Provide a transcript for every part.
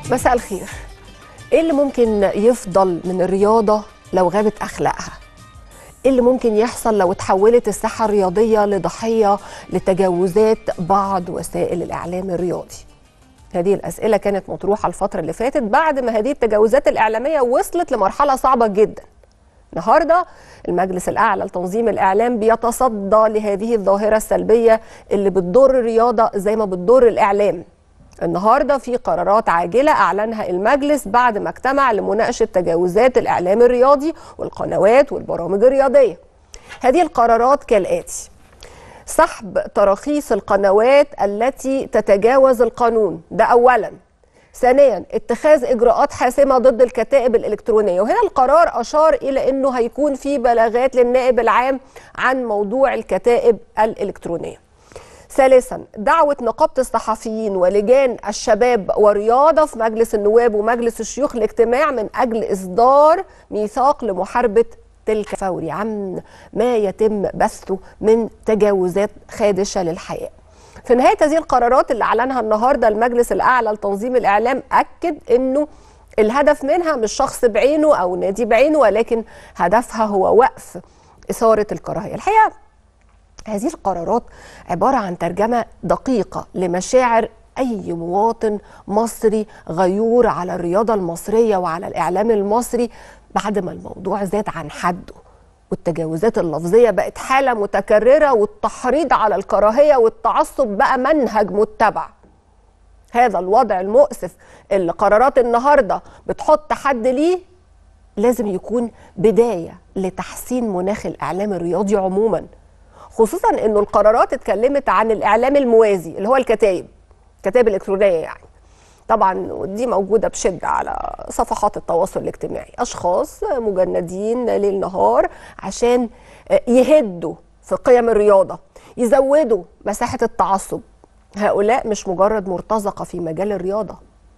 مساء الخير ايه اللي ممكن يفضل من الرياضه لو غابت اخلاقها ايه اللي ممكن يحصل لو اتحولت الساحه الرياضيه لضحيه لتجاوزات بعض وسائل الاعلام الرياضي هذه الاسئله كانت مطروحه الفتره اللي فاتت بعد ما هذه التجاوزات الاعلاميه وصلت لمرحله صعبه جدا النهارده المجلس الاعلى لتنظيم الاعلام بيتصدى لهذه الظاهره السلبيه اللي بتضر الرياضه زي ما بتضر الاعلام النهارده في قرارات عاجله اعلنها المجلس بعد ما اجتمع لمناقشه تجاوزات الاعلام الرياضي والقنوات والبرامج الرياضيه. هذه القرارات كالاتي: سحب تراخيص القنوات التي تتجاوز القانون ده اولا. ثانيا اتخاذ اجراءات حاسمه ضد الكتائب الالكترونيه وهنا القرار اشار الى انه هيكون في بلاغات للنائب العام عن موضوع الكتائب الالكترونيه. ثالثا دعوة نقابة الصحفيين ولجان الشباب والرياضة في مجلس النواب ومجلس الشيوخ لاجتماع من أجل إصدار ميثاق لمحاربة تلك فوري عن ما يتم بثه من تجاوزات خادشة للحياة في نهاية هذه القرارات اللي أعلنها النهاردة المجلس الأعلى لتنظيم الإعلام أكد أنه الهدف منها مش شخص بعينه أو نادي بعينه ولكن هدفها هو وقف إثارة الكراهية الحقيقة هذه القرارات عبارة عن ترجمة دقيقة لمشاعر أي مواطن مصري غيور على الرياضة المصرية وعلى الإعلام المصري بعد ما الموضوع زاد عن حده والتجاوزات اللفظية بقت حالة متكررة والتحريض على الكراهية والتعصب بقى منهج متبع هذا الوضع المؤسف اللي قرارات النهاردة بتحط حد ليه لازم يكون بداية لتحسين مناخ الإعلام الرياضي عموماً خصوصا انه القرارات اتكلمت عن الاعلام الموازي اللي هو الكتائب الكتائب الالكترونيه يعني طبعا دي موجوده بشده على صفحات التواصل الاجتماعي اشخاص مجندين ليل نهار عشان يهدوا في قيم الرياضه يزودوا مساحه التعصب هؤلاء مش مجرد مرتزقه في مجال الرياضه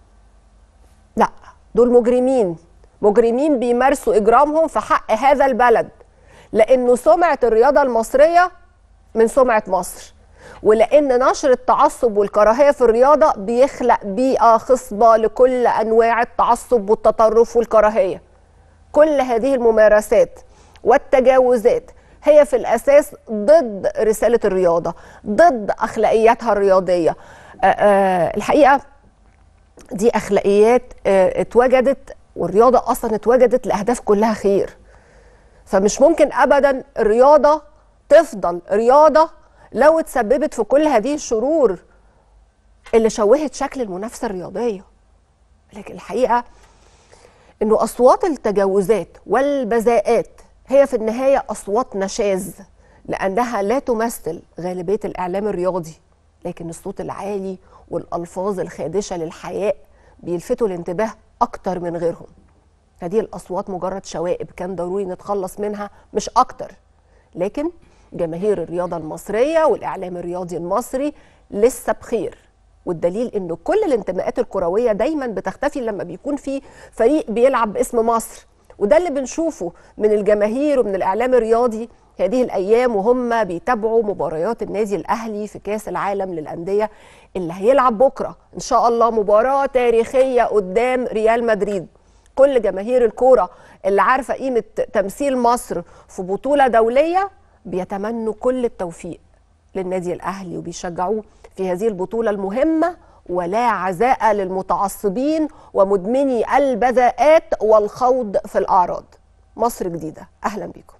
لا دول مجرمين مجرمين بيمارسوا اجرامهم في حق هذا البلد لانه سمعه الرياضه المصريه من سمعة مصر ولأن نشر التعصب والكراهية في الرياضة بيخلق بيئة خصبة لكل أنواع التعصب والتطرف والكراهية كل هذه الممارسات والتجاوزات هي في الأساس ضد رسالة الرياضة ضد أخلاقياتها الرياضية آآ آآ الحقيقة دي أخلاقيات اتوجدت والرياضة أصلا اتوجدت لأهداف كلها خير فمش ممكن أبدا الرياضة تفضل رياضة لو اتسببت في كل هذه الشرور اللي شوهت شكل المنافسة الرياضية لكن الحقيقة انه اصوات التجاوزات والبذاءات هي في النهاية اصوات نشاز لانها لا تمثل غالبية الاعلام الرياضي لكن الصوت العالي والالفاظ الخادشة للحياء بيلفتوا الانتباه اكتر من غيرهم هذه الاصوات مجرد شوائب كان ضروري نتخلص منها مش اكتر لكن جماهير الرياضة المصرية والإعلام الرياضي المصري لسه بخير والدليل انه كل الانتماءات الكرويه دايما بتختفي لما بيكون في فريق بيلعب باسم مصر وده اللي بنشوفه من الجماهير ومن الاعلام الرياضي هذه الايام وهم بيتابعوا مباريات النادي الاهلي في كاس العالم للانديه اللي هيلعب بكره ان شاء الله مباراه تاريخيه قدام ريال مدريد كل جماهير الكوره اللي عارفه قيمه تمثيل مصر في بطوله دوليه بيتمنوا كل التوفيق للنادي الاهلي وبيشجعوه في هذه البطوله المهمه ولا عزاء للمتعصبين ومدمني البذاءات والخوض في الاعراض. مصر جديده، اهلا بكم.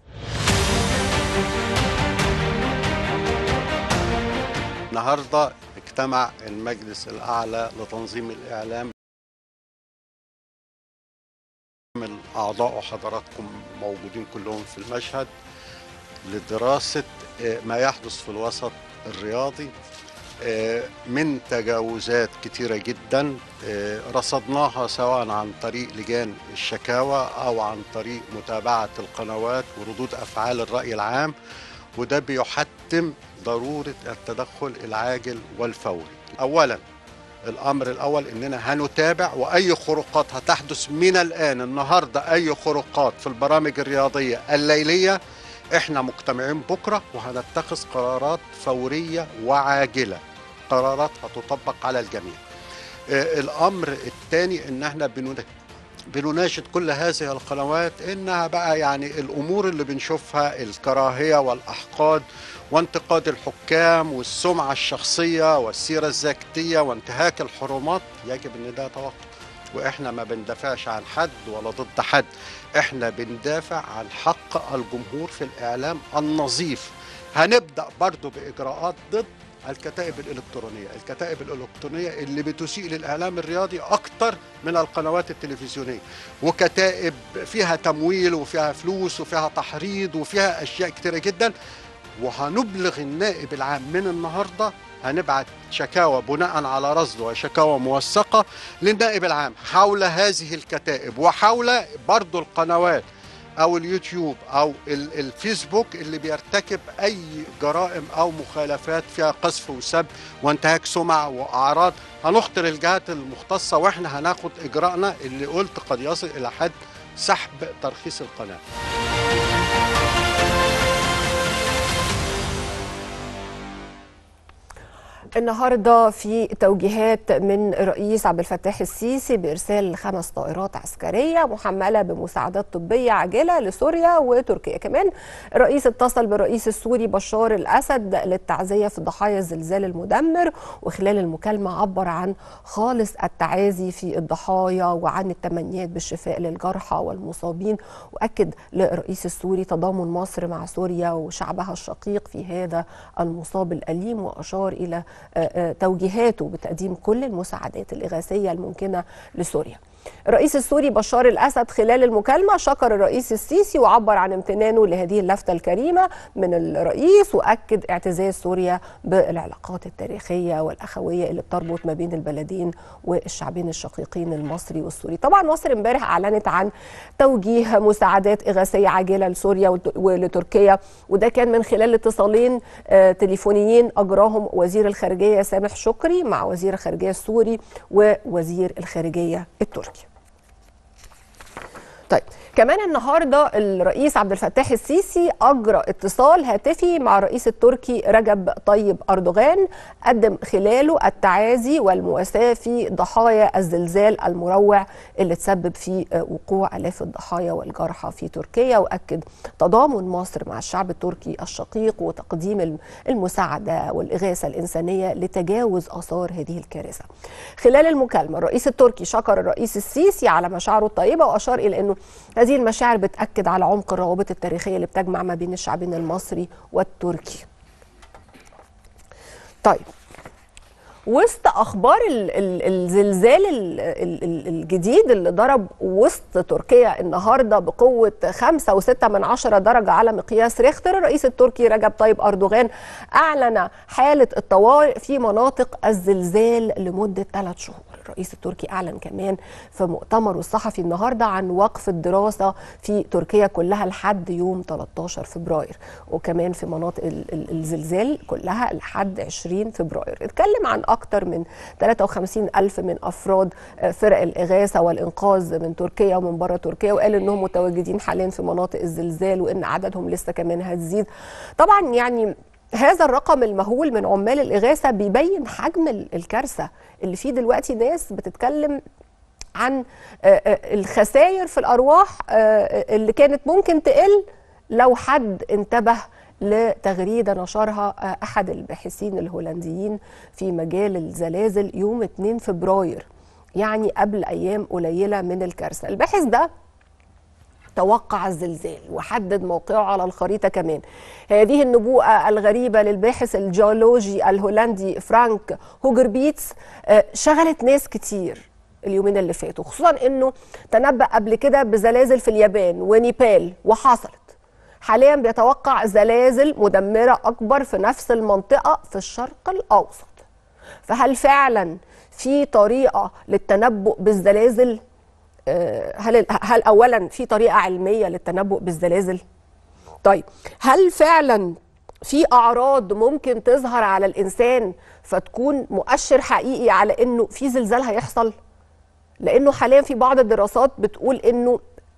النهارده اجتمع المجلس الاعلى لتنظيم الاعلام من اعضاء حضراتكم موجودين كلهم في المشهد لدراسه ما يحدث في الوسط الرياضي من تجاوزات كتيرة جدا رصدناها سواء عن طريق لجان الشكاوى أو عن طريق متابعة القنوات وردود أفعال الرأي العام وده بيحتم ضرورة التدخل العاجل والفوري أولا الأمر الأول إننا هنتابع وأي خروقات هتحدث من الآن النهاردة أي خروقات في البرامج الرياضية الليلية احنا مجتمعين بكره وهنتخذ قرارات فوريه وعاجله قرارات هتطبق على الجميع آه، الامر الثاني ان احنا بننا- بنناشد كل هذه القنوات انها بقى يعني الامور اللي بنشوفها الكراهيه والاحقاد وانتقاد الحكام والسمعه الشخصيه والسيره الذاتيه وانتهاك الحرمات يجب ان ده يتوقف واحنا ما بندافعش عن حد ولا ضد حد احنا بندافع عن حق الجمهور في الاعلام النظيف هنبدا برضو باجراءات ضد الكتائب الالكترونيه الكتائب الالكترونيه اللي بتسيء للاعلام الرياضي اكتر من القنوات التلفزيونيه وكتائب فيها تمويل وفيها فلوس وفيها تحريض وفيها اشياء كتيره جدا وهنبلغ النائب العام من النهارده هنبعت شكاوى بناء على رصد وشكاوى موثقه للنائب العام حول هذه الكتائب وحول برضو القنوات او اليوتيوب او ال- الفيسبوك اللي بيرتكب اي جرائم او مخالفات فيها قذف وسب وانتهاك سمع واعراض هنخطر الجهات المختصه واحنا هناخد اجراءنا اللي قلت قد يصل الى حد سحب ترخيص القناه النهارده في توجيهات من الرئيس عبد الفتاح السيسي بارسال خمس طائرات عسكريه محمله بمساعدات طبيه عاجله لسوريا وتركيا كمان الرئيس اتصل بالرئيس السوري بشار الاسد للتعزيه في ضحايا الزلزال المدمر وخلال المكالمه عبر عن خالص التعازي في الضحايا وعن التمنيات بالشفاء للجرحى والمصابين واكد للرئيس السوري تضامن مصر مع سوريا وشعبها الشقيق في هذا المصاب الاليم واشار الى آه، آه، توجيهاته بتقديم كل المساعدات الإغاثية الممكنة لسوريا الرئيس السوري بشار الأسد خلال المكالمة شكر الرئيس السيسي وعبر عن امتنانه لهذه اللفتة الكريمة من الرئيس وأكد اعتزاز سوريا بالعلاقات التاريخية والأخوية اللي بتربط ما بين البلدين والشعبين الشقيقين المصري والسوري طبعا مصر امبارح أعلنت عن توجيه مساعدات إغاثية عاجلة لسوريا وت- ولتركيا وده كان من خلال اتصالين آه، تليفونيين أجراهم وزير الخارجية سامح شكري مع وزير الخارجية السوري ووزير الخارجية التركي طيب كمان النهارده الرئيس عبد الفتاح السيسي اجرى اتصال هاتفي مع الرئيس التركي رجب طيب اردوغان قدم خلاله التعازي والمواساه في ضحايا الزلزال المروع اللي تسبب في وقوع الاف الضحايا والجرحى في تركيا واكد تضامن مصر مع الشعب التركي الشقيق وتقديم المساعده والاغاثه الانسانيه لتجاوز اثار هذه الكارثه. خلال المكالمه الرئيس التركي شكر الرئيس السيسي على مشاعره الطيبه واشار الى انه هذه المشاعر بتاكد على عمق الروابط التاريخيه اللي بتجمع ما بين الشعبين المصري والتركي. طيب وسط اخبار ال- ال- الزلزال ال- ال- ال- الجديد اللي ضرب وسط تركيا النهارده بقوه خمسة وستة من عشرة درجه على مقياس ريختر الرئيس التركي رجب طيب اردوغان اعلن حاله الطوارئ في مناطق الزلزال لمده ثلاث شهور الرئيس التركي اعلن كمان في مؤتمره الصحفي النهارده عن وقف الدراسه في تركيا كلها لحد يوم 13 فبراير وكمان في مناطق ال- ال- الزلزال كلها لحد 20 فبراير اتكلم عن اكثر من 53 الف من افراد آه، فرق الاغاثه والانقاذ من تركيا ومن بره تركيا وقال انهم متواجدين حاليا في مناطق الزلزال وان عددهم لسه كمان هتزيد طبعا يعني هذا الرقم المهول من عمال الإغاثة بيبين حجم ال- الكارثة اللي فيه دلوقتي ناس بتتكلم عن آه، آه، الخسائر في الأرواح آه، اللي كانت ممكن تقل لو حد انتبه لتغريدة نشرها آه، أحد الباحثين الهولنديين في مجال الزلازل يوم 2 فبراير يعني قبل أيام قليلة من الكارثة الباحث ده توقع الزلزال وحدد موقعه على الخريطة كمان هذه النبوءة الغريبة للباحث الجيولوجي الهولندي فرانك هوجربيتس آه، شغلت ناس كتير اليومين اللي فاتوا خصوصا انه تنبأ قبل كده بزلازل في اليابان ونيبال وحصلت حاليا بيتوقع زلازل مدمرة أكبر في نفس المنطقة في الشرق الأوسط فهل فعلا في طريقة للتنبؤ بالزلازل آه، هل هل اولا في طريقه علميه للتنبؤ بالزلازل طيب هل فعلا في اعراض ممكن تظهر على الانسان فتكون مؤشر حقيقي على انه في زلزال هيحصل لانه حاليا في بعض الدراسات بتقول انه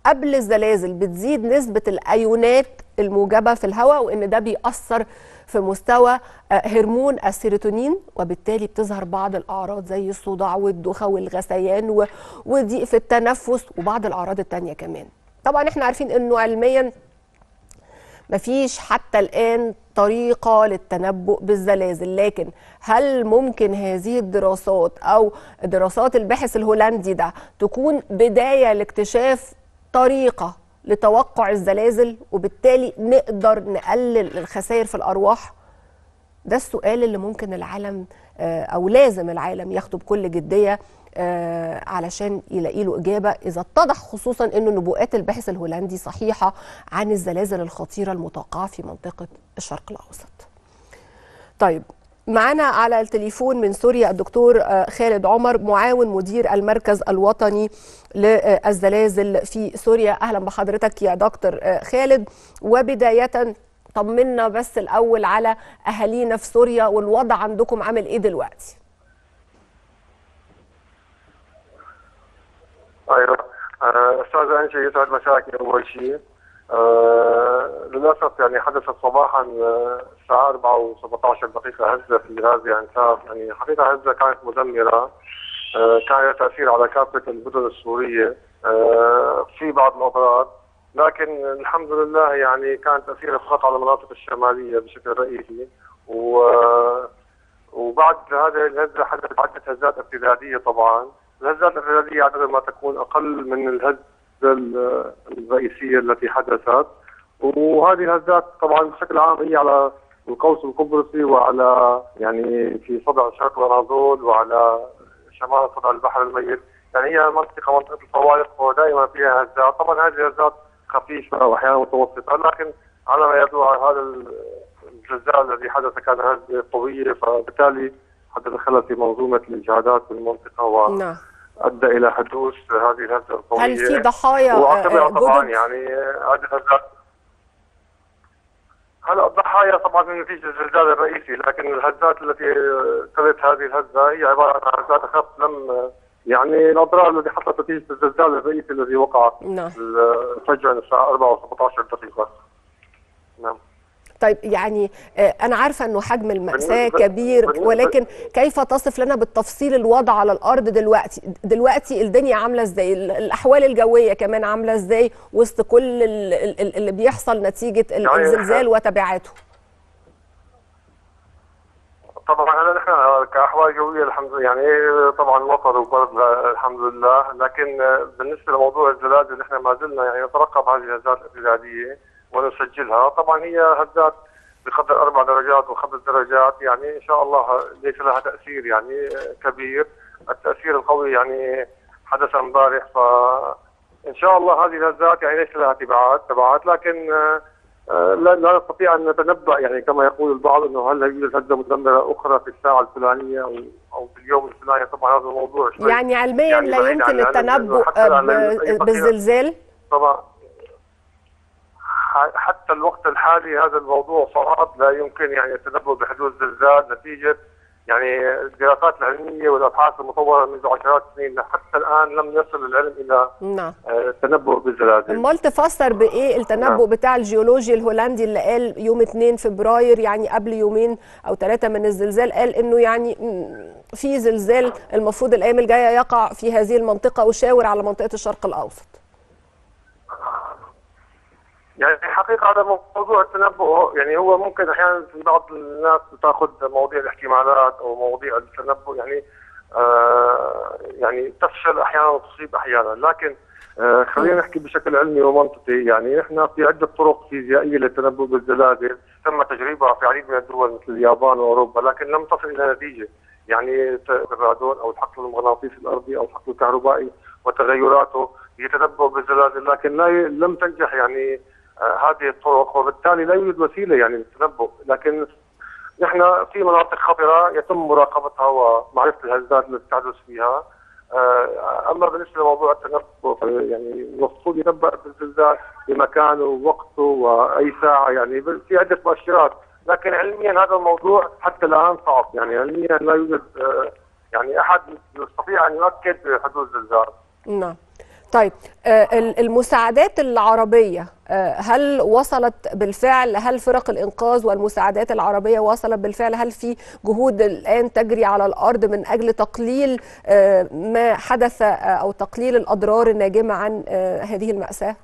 قبل الزلازل بتزيد نسبه الايونات الموجبه في الهواء وان ده بيأثر في مستوى هرمون السيروتونين وبالتالي بتظهر بعض الاعراض زي الصداع والدوخه والغثيان وضيق في التنفس وبعض الاعراض التانية كمان طبعا احنا عارفين انه علميا مفيش حتى الآن طريقة للتنبؤ بالزلازل لكن هل ممكن هذه الدراسات أو دراسات الباحث الهولندي ده تكون بداية لاكتشاف طريقة لتوقع الزلازل وبالتالي نقدر نقلل الخسائر في الأرواح ده السؤال اللي ممكن العالم أو لازم العالم ياخده بكل جدية علشان يلاقي له إجابة إذا اتضح خصوصا أن نبوءات الباحث الهولندي صحيحة عن الزلازل الخطيرة المتوقعة في منطقة الشرق الأوسط طيب معنا على التليفون من سوريا الدكتور خالد عمر معاون مدير المركز الوطني للزلازل في سوريا أهلا بحضرتك يا دكتور خالد وبداية طمنا بس الأول على أهالينا في سوريا والوضع عندكم عامل إيه دلوقتي ايوه استاذ انشي يسعد مساكي اول شيء أه للاسف يعني حدثت صباحا الساعه 4 و17 دقيقه هزه في غازي انساف يعني حقيقه هزه كانت مدمره أه كان لها تاثير على كافه المدن السوريه أه في بعض الاضرار لكن الحمد لله يعني كان تاثيرها فقط على المناطق الشماليه بشكل رئيسي و وبعد هذه الهزه حدثت عده هزات ارتداديه طبعا الهزات الارتداديه عاده ما تكون اقل من الهزه الرئيسيه التي حدثت وهذه الهزات طبعا بشكل عام هي على القوس القبرصي وعلى يعني في صدع شرق الاناضول وعلى شمال صدع البحر الميت يعني هي منطقه منطقه الفوائق ودائما فيها هزات طبعا هذه الهزات خفيفه واحيانا متوسطه لكن على ما يبدو هذا الزلزال الذي حدث كان هزه قويه فبالتالي حدث خلل في منظومه الاجهادات في المنطقه و نعم ادى الى حدوث هذه الهزه القويه هل في ضحايا وعقبها طبعا جدد؟ يعني هذه الهزات هلا الضحايا طبعا من نتيجه الزلزال الرئيسي لكن الهزات التي تلت هذه الهزه هي عباره عن هزات اخف لم يعني الاضرار التي حصلت نتيجه الزلزال الرئيسي الذي وقع نعم فجأة الساعه 4 و17 دقيقه نعم طيب يعني آه، أنا عارفة أنه حجم المأساة بالنسبة- كبير بالنسبة- ولكن كيف تصف لنا بالتفصيل الوضع على الأرض دلوقتي دلوقتي الدنيا عاملة إزاي ال- الأحوال الجوية كمان عاملة إزاي وسط كل ال- ال- اللي بيحصل نتيجة ال- يعني الزلزال وتبعاته طبعا هلا نحن كاحوال جويه الحمد لله يعني طبعا مطر وبرد الحمد لله لكن بالنسبه لموضوع الزلازل نحن ما زلنا يعني نترقب هذه الهزات الارتداديه ونسجلها طبعا هي هزات بقدر اربع درجات وخمس درجات يعني ان شاء الله ليس لها تاثير يعني كبير التاثير القوي يعني حدث امبارح ف ان شاء الله هذه الهزات يعني ليس لها تبعات تبعات لكن آه، لا لا نستطيع ان نتنبا يعني كما يقول البعض انه هل يوجد هزه مدمره اخرى في الساعه الفلانيه او او في اليوم الفلاني طبعا هذا الموضوع شوي يعني علميا يعني لا بعيد يمكن عن العلم، لأنه التنبؤ حتى الآن لا يوجد أي ب- بقية. بالزلزال طبعا ح- حتى الوقت الحالي هذا الموضوع صعب لا يمكن يعني التنبؤ بحدوث زلزال نتيجه يعني الدراسات العلميه والابحاث المطوره منذ عشرات السنين حتى الان لم يصل العلم الى نعم آه، التنبؤ بالزلازل امال تفسر بايه التنبؤ نعم. بتاع الجيولوجي الهولندي اللي قال يوم 2 فبراير يعني قبل يومين او ثلاثه من الزلزال قال انه يعني مم، في زلزال المفروض الايام الجايه يقع في هذه المنطقه وشاور على منطقه الشرق الاوسط يعني حقيقة هذا موضوع التنبؤ يعني هو ممكن أحيانا في بعض الناس تاخذ مواضيع الاحتمالات أو مواضيع التنبؤ يعني آه يعني تفشل أحيانا وتصيب أحيانا لكن آه خلينا نحكي بشكل علمي ومنطقي يعني نحن في عدة طرق فيزيائية للتنبؤ بالزلازل تم تجريبها في العديد من الدول مثل اليابان وأوروبا لكن لم تصل إلى نتيجة يعني ت- الرادون أو الحقل المغناطيسي الأرضي أو الحقل الكهربائي وتغيراته يتنبؤ بالزلازل لكن لا ي- لم تنجح يعني آه، هذه الطرق وبالتالي لا يوجد وسيله يعني للتنبؤ لكن نحن في مناطق خطره يتم مراقبتها ومعرفه الهزات التي تحدث فيها آه، اما بالنسبه لموضوع التنبؤ يعني المفروض ينبأ بالزلزال بمكانه ووقته واي ساعه يعني في عده مؤشرات لكن علميا هذا الموضوع حتى الان صعب يعني علميا لا يوجد آه، يعني احد يستطيع ان يؤكد حدوث زلزال نعم طيب آه، ال- المساعدات العربية آه، هل وصلت بالفعل هل فرق الإنقاذ والمساعدات العربية وصلت بالفعل هل في جهود الآن تجري على الأرض من أجل تقليل آه، ما حدث آه، أو تقليل الأضرار الناجمة عن آه، هذه المأساة؟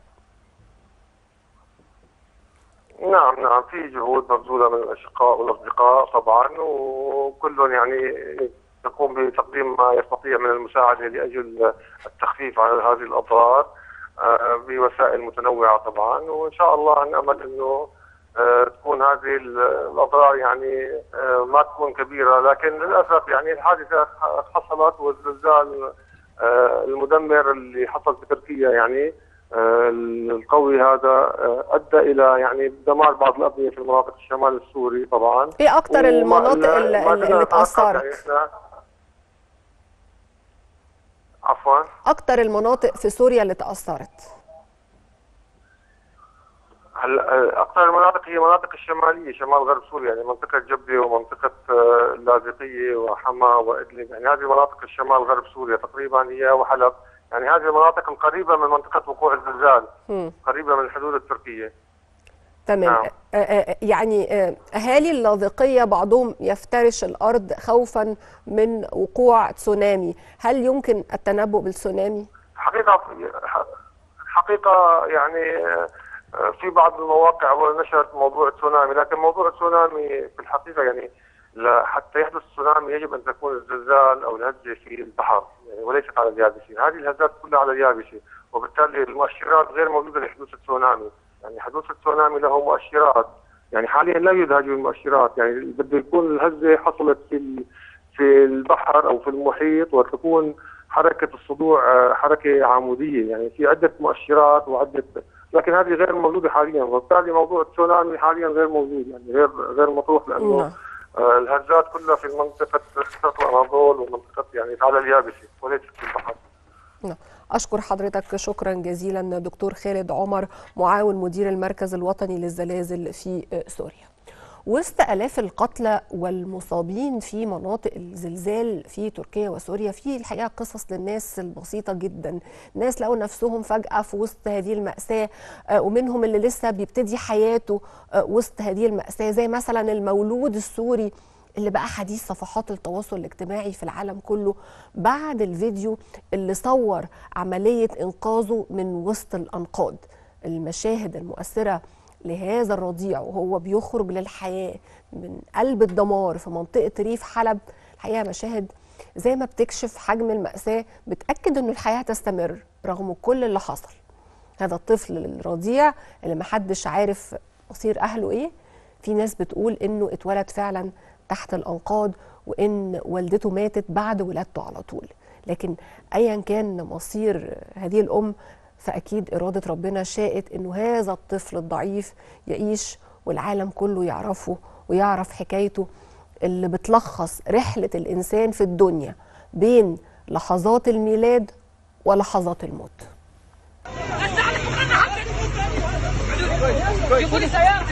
نعم نعم في جهود مبذولة من الأشقاء والأصدقاء طبعا وكل يعني يقوم بتقديم ما يستطيع من المساعدة لأجل التخفيف عن هذه الأضرار آه، بوسائل متنوعة طبعا وإن شاء الله نأمل أنه آه، تكون هذه الأضرار يعني آه، ما تكون كبيرة لكن للأسف يعني الحادثة حصلت والزلزال آه، المدمر اللي حصل في تركيا يعني آه، القوي هذا آه، ادى الى يعني دمار بعض الابنيه في المناطق الشمال السوري طبعا إيه أكتر وما- المناطق لا- اللي, ما اللي زلنا نتعقب اتأثرت؟ يعني إحنا- عفوا أكتر المناطق في سوريا اللي تأثرت هلا اكثر المناطق هي مناطق الشماليه شمال غرب سوريا يعني منطقه جبه ومنطقه آه، اللاذقيه وحما وادلب يعني هذه مناطق الشمال غرب سوريا تقريبا هي وحلب يعني هذه المناطق القريبه من منطقه وقوع الزلزال مم. قريبه من الحدود التركيه تمام نعم. آه، آه، يعني آه، أهالي اللاذقية بعضهم يفترش الأرض خوفا من وقوع تسونامي هل يمكن التنبؤ بالتسونامي؟ حقيقة حقيقة يعني آه، في بعض المواقع نشرت موضوع التسونامي لكن موضوع التسونامي في الحقيقة يعني لا- حتى يحدث تسونامي يجب أن تكون الزلزال أو الهزة في البحر يعني وليست على اليابسة هذه الهزات كلها على اليابسة وبالتالي المؤشرات غير موجودة لحدوث التسونامي يعني حدوث التسونامي له مؤشرات يعني حاليا لا يوجد هذه المؤشرات يعني بده يكون الهزة حصلت في ال- في البحر أو في المحيط وتكون حركة الصدوع آه، حركة عمودية يعني في عدة مؤشرات وعدة لكن هذه غير موجودة حاليا وبالتالي موضوع التسونامي حاليا غير موجود يعني غير غير مطروح لأنه نعم. آه، الهزات كلها في منطقة شرق الأناضول ومنطقة يعني على اليابسة وليست في البحر نعم. أشكر حضرتك شكرا جزيلا دكتور خالد عمر معاون مدير المركز الوطني للزلازل في آه، سوريا وسط آلاف القتلى والمصابين في مناطق الزلزال في تركيا وسوريا في الحقيقة قصص للناس البسيطة جدا ناس لقوا نفسهم فجأة في وسط هذه المأساة آه، ومنهم اللي لسه بيبتدي حياته آه، وسط هذه المأساة زي مثلا المولود السوري اللي بقى حديث صفحات التواصل الاجتماعي في العالم كله بعد الفيديو اللي صور عملية إنقاذه من وسط الأنقاض المشاهد المؤثرة لهذا الرضيع وهو بيخرج للحياة من قلب الدمار في منطقة ريف حلب الحقيقة مشاهد زي ما بتكشف حجم المأساة بتأكد أنه الحياة هتستمر رغم كل اللي حصل هذا الطفل الرضيع اللي محدش عارف مصير أهله إيه في ناس بتقول انه اتولد فعلا تحت الانقاض وان والدته ماتت بعد ولادته على طول لكن ايا كان مصير هذه الام فاكيد اراده ربنا شاءت انه هذا الطفل الضعيف يعيش والعالم كله يعرفه ويعرف حكايته اللي بتلخص رحله الانسان في الدنيا بين لحظات الميلاد ولحظات الموت جيبوا سيارة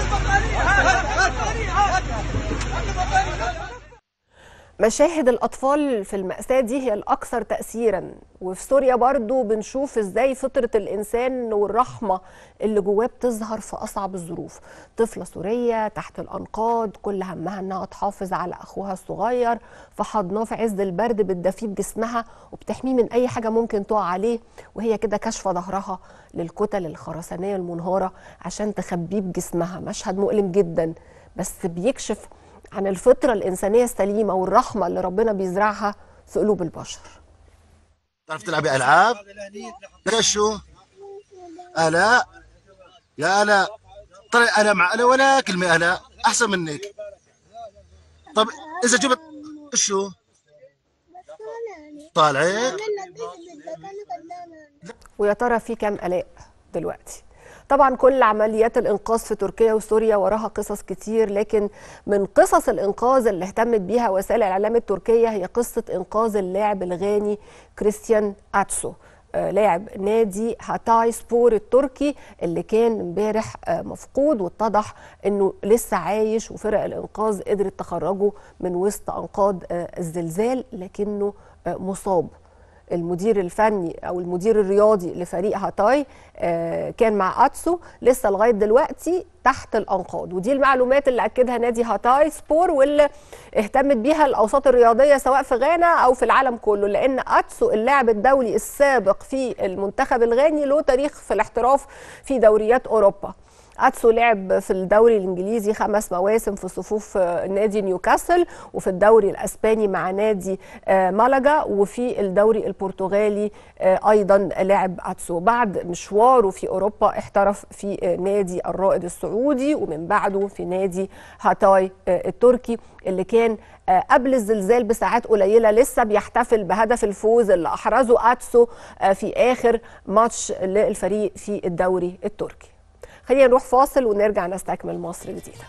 مشاهد الأطفال في المأساة دي هي الأكثر تأثيرا وفي سوريا برضو بنشوف إزاي فطرة الإنسان والرحمة اللي جواه بتظهر في أصعب الظروف طفلة سورية تحت الأنقاض كل همها إنها تحافظ على أخوها الصغير في حضناه في عز البرد بتدفيه بجسمها وبتحميه من أي حاجة ممكن تقع عليه وهي كده كاشفة ظهرها للكتل الخرسانية المنهارة عشان تخبيه بجسمها مشهد مؤلم جدا بس بيكشف عن الفطرة الإنسانية السليمة والرحمة اللي ربنا بيزرعها في قلوب البشر تعرف تلعبي العاب؟ ليش شو؟ الاء يا الاء طلع انا مع الاء ولا كلمه الاء احسن منك طب اذا جبت شو؟ طالعك ويا ترى في كام آلاء دلوقتي طبعا كل عمليات الإنقاذ في تركيا وسوريا وراها قصص كتير لكن من قصص الإنقاذ اللي اهتمت بيها وسائل الإعلام التركية هي قصة إنقاذ اللاعب الغاني كريستيان أتسو آه، لاعب نادي هاتاي سبور التركي اللي كان امبارح آه، مفقود واتضح انه لسه عايش وفرق الانقاذ قدرت تخرجه من وسط انقاض آه، الزلزال لكنه آه، مصاب المدير الفني او المدير الرياضي لفريق هاتاي آه، كان مع اتسو لسه لغايه دلوقتي تحت الانقاض ودي المعلومات اللي اكدها نادي هاتاي سبور واللي اهتمت بيها الاوساط الرياضيه سواء في غانا او في العالم كله لان اتسو اللاعب الدولي السابق في المنتخب الغاني له تاريخ في الاحتراف في دوريات اوروبا اتسو لعب في الدوري الانجليزي خمس مواسم في صفوف آه، نادي نيوكاسل وفي الدوري الاسباني مع نادي آه، مالاجا وفي الدوري البرتغالي آه، ايضا لعب اتسو بعد مشواره في اوروبا احترف في آه، نادي الرائد السعودي ومن بعده في نادي هاتاي آه، التركي اللي كان آه، قبل الزلزال بساعات قليله لسه بيحتفل بهدف الفوز اللي احرزه اتسو آه، في اخر ماتش للفريق في الدوري التركي خلينا نروح فاصل ونرجع نستكمل مصر جديدة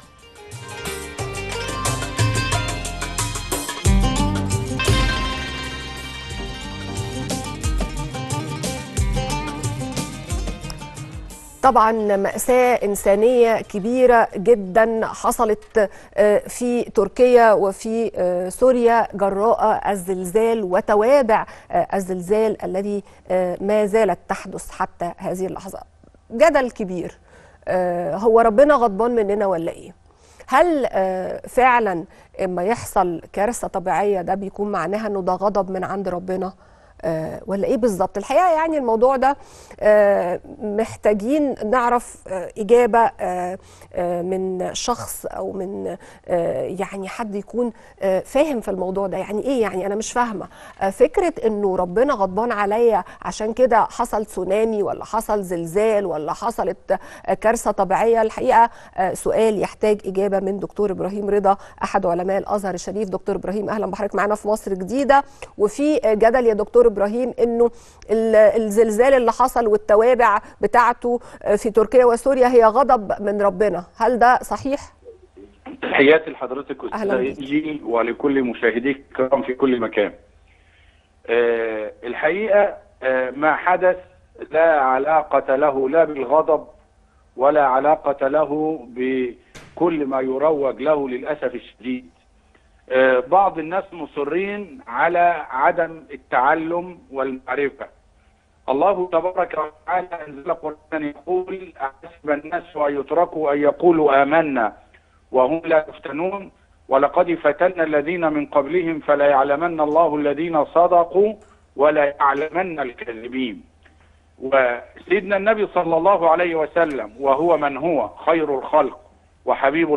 طبعا مأساة إنسانية كبيرة جدا حصلت آه، في تركيا وفي آه، سوريا جراء الزلزال وتوابع آه، الزلزال الذي آه، ما زالت تحدث حتى هذه اللحظة جدل كبير آه، هو ربنا غضبان مننا ولا ايه هل آه، فعلا اما يحصل كارثه طبيعيه ده بيكون معناها انه ده غضب من عند ربنا آه، ولا ايه بالظبط الحقيقه يعني الموضوع ده آه، محتاجين نعرف آه، اجابه آه، آه، من شخص او من آه، يعني حد يكون آه، فاهم في الموضوع ده يعني ايه يعني انا مش فاهمه آه، فكره انه ربنا غضبان عليا عشان كده حصل تسونامي ولا حصل زلزال ولا حصلت آه، كارثه طبيعيه الحقيقه آه، سؤال يحتاج اجابه من دكتور ابراهيم رضا احد علماء الازهر الشريف دكتور ابراهيم اهلا بحضرتك معانا في مصر جديده وفي آه، جدل يا دكتور ابراهيم انه ال- الزلزال اللي حصل والتوابع بتاعته آه، في تركيا وسوريا هي غضب من ربنا هل ده صحيح تحياتي لحضرتك أهلا بيك. أستاذي ولكل مشاهديك الكرام في كل مكان. آه الحقيقة آه ما حدث لا علاقة له لا بالغضب ولا علاقة له بكل ما يروج له للأسف الشديد. آه بعض الناس مصرين على عدم التعلم والمعرفة. الله تبارك وتعالى انزل قرآنا يقول أحسب الناس أن يتركوا أن يقولوا آمنا وهم لا يفتنون ولقد فتنا الذين من قبلهم فلا يعلمن الله الذين صدقوا ولا يعلمن الكاذبين وسيدنا النبي صلى الله عليه وسلم وهو من هو خير الخلق وحبيب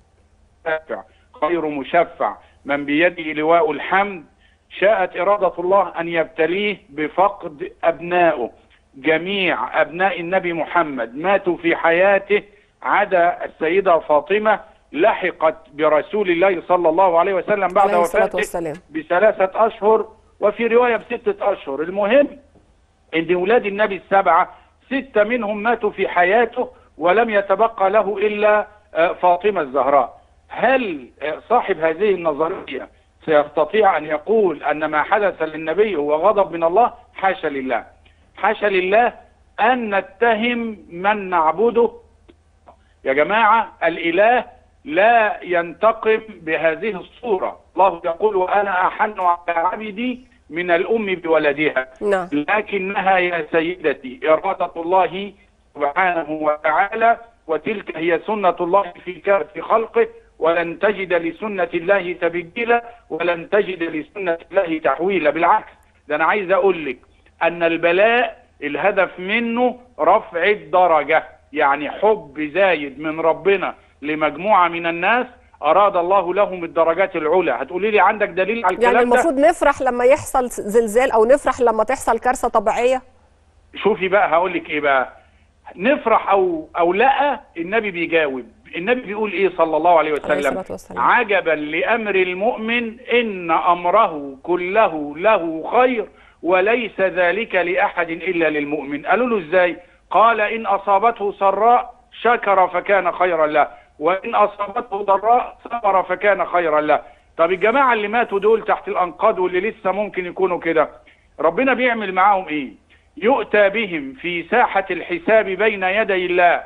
الشافع خير مشفع من بيده لواء الحمد شاءت إرادة الله أن يبتليه بفقد أبنائه جميع أبناء النبي محمد ماتوا في حياته عدا السيدة فاطمة لحقت برسول الله صلى الله عليه وسلم بعد عليه الصلاه وفاته والسلام بثلاثة أشهر وفي رواية بستة أشهر المهم إن ولاد النبي السبعة ستة منهم ماتوا في حياته ولم يتبقى له إلا آه، فاطمة الزهراء هل آه، صاحب هذه النظرية سيستطيع أن يقول أن ما حدث للنبي هو غضب من الله حاشا لله حاشا لله أن نتهم من نعبده يا جماعة الإله لا ينتقم بهذه الصورة الله يقول وأنا أحن على عبدي من الأم بولدها نعم لكنها يا سيدتي إرادة الله سبحانه وتعالى وتلك هي سنة الله في ك- في خلقه ولن تجد لسنة الله تبديلا ولن تجد لسنة الله تحويلا بالعكس ده أنا عايز أقول لك أن البلاء الهدف منه رفع الدرجة يعني حب زايد من ربنا لمجموعة من الناس أراد الله لهم الدرجات العلى هتقولي لي عندك دليل على الكلام يعني ده المفروض نفرح لما يحصل زلزال او نفرح لما تحصل كارثه طبيعيه شوفي بقى هقول لك ايه بقى نفرح او او لا النبي بيجاوب النبي بيقول ايه صلى الله عليه عليه وسلم الصلاة والسلام. عجبا لامر المؤمن ان امره كله له خير وليس ذلك لاحد الا للمؤمن قالوا له ازاي قال ان اصابته سراء شكر فكان خيرا له وان اصابته ضراء صبر فكان خيرا له طب الجماعه اللي ماتوا دول تحت الانقاض واللي لسه ممكن يكونوا كده ربنا بيعمل معاهم ايه يؤتى بهم في ساحة الحساب بين يدي الله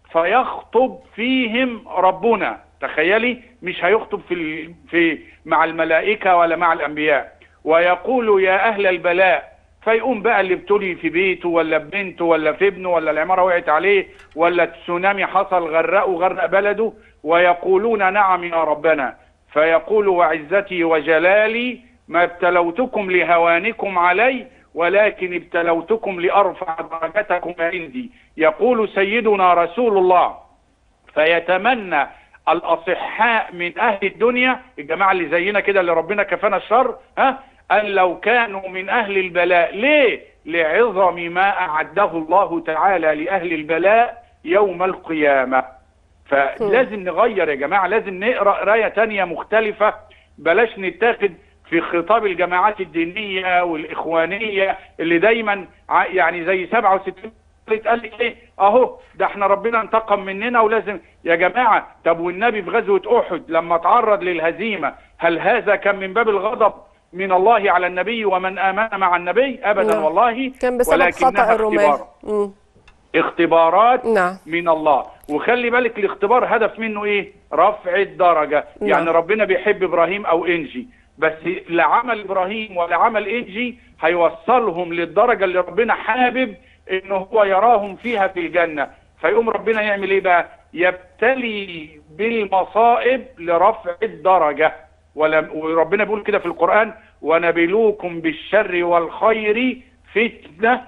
فيخطب فيهم ربنا تخيلي مش هيخطب في ال- في مع الملائكة ولا مع الأنبياء ويقول يا أهل البلاء فيقوم بقى اللي ابتلي في بيته ولا ببنته ولا في ابنه ولا العماره وقعت عليه ولا تسونامي حصل غرقه غرق بلده ويقولون نعم يا ربنا فيقول وعزتي وجلالي ما ابتلوتكم لهوانكم علي ولكن ابتلوتكم لارفع درجتكم عندي يقول سيدنا رسول الله فيتمنى الاصحاء من اهل الدنيا الجماعه اللي زينا كده اللي ربنا كفانا الشر ها ان لو كانوا من اهل البلاء ليه لعظم ما اعده الله تعالى لاهل البلاء يوم القيامه فلازم نغير يا جماعه لازم نقرا قرايه تانية مختلفه بلاش نتاخد في خطاب الجماعات الدينيه والاخوانيه اللي دايما ع- يعني زي 67 قال لك ايه اهو ده احنا ربنا انتقم مننا ولازم يا جماعه طب والنبي في غزوه احد لما تعرض للهزيمه هل هذا كان من باب الغضب من الله على النبي ومن امن مع النبي ابدا نعم. والله كان بسبب ولكنها خطأ الرماة اختبار. مم. اختبارات نعم. من الله وخلي بالك الاختبار هدف منه ايه رفع الدرجة نعم. يعني ربنا بيحب ابراهيم او انجي بس لا عمل ابراهيم ولا عمل انجي هيوصلهم للدرجة اللي ربنا حابب انه هو يراهم فيها في الجنة فيقوم ربنا يعمل ايه بقى يبتلي بالمصائب لرفع الدرجة ولم وربنا بيقول كده في القرآن ونبلوكم بالشر والخير فتنة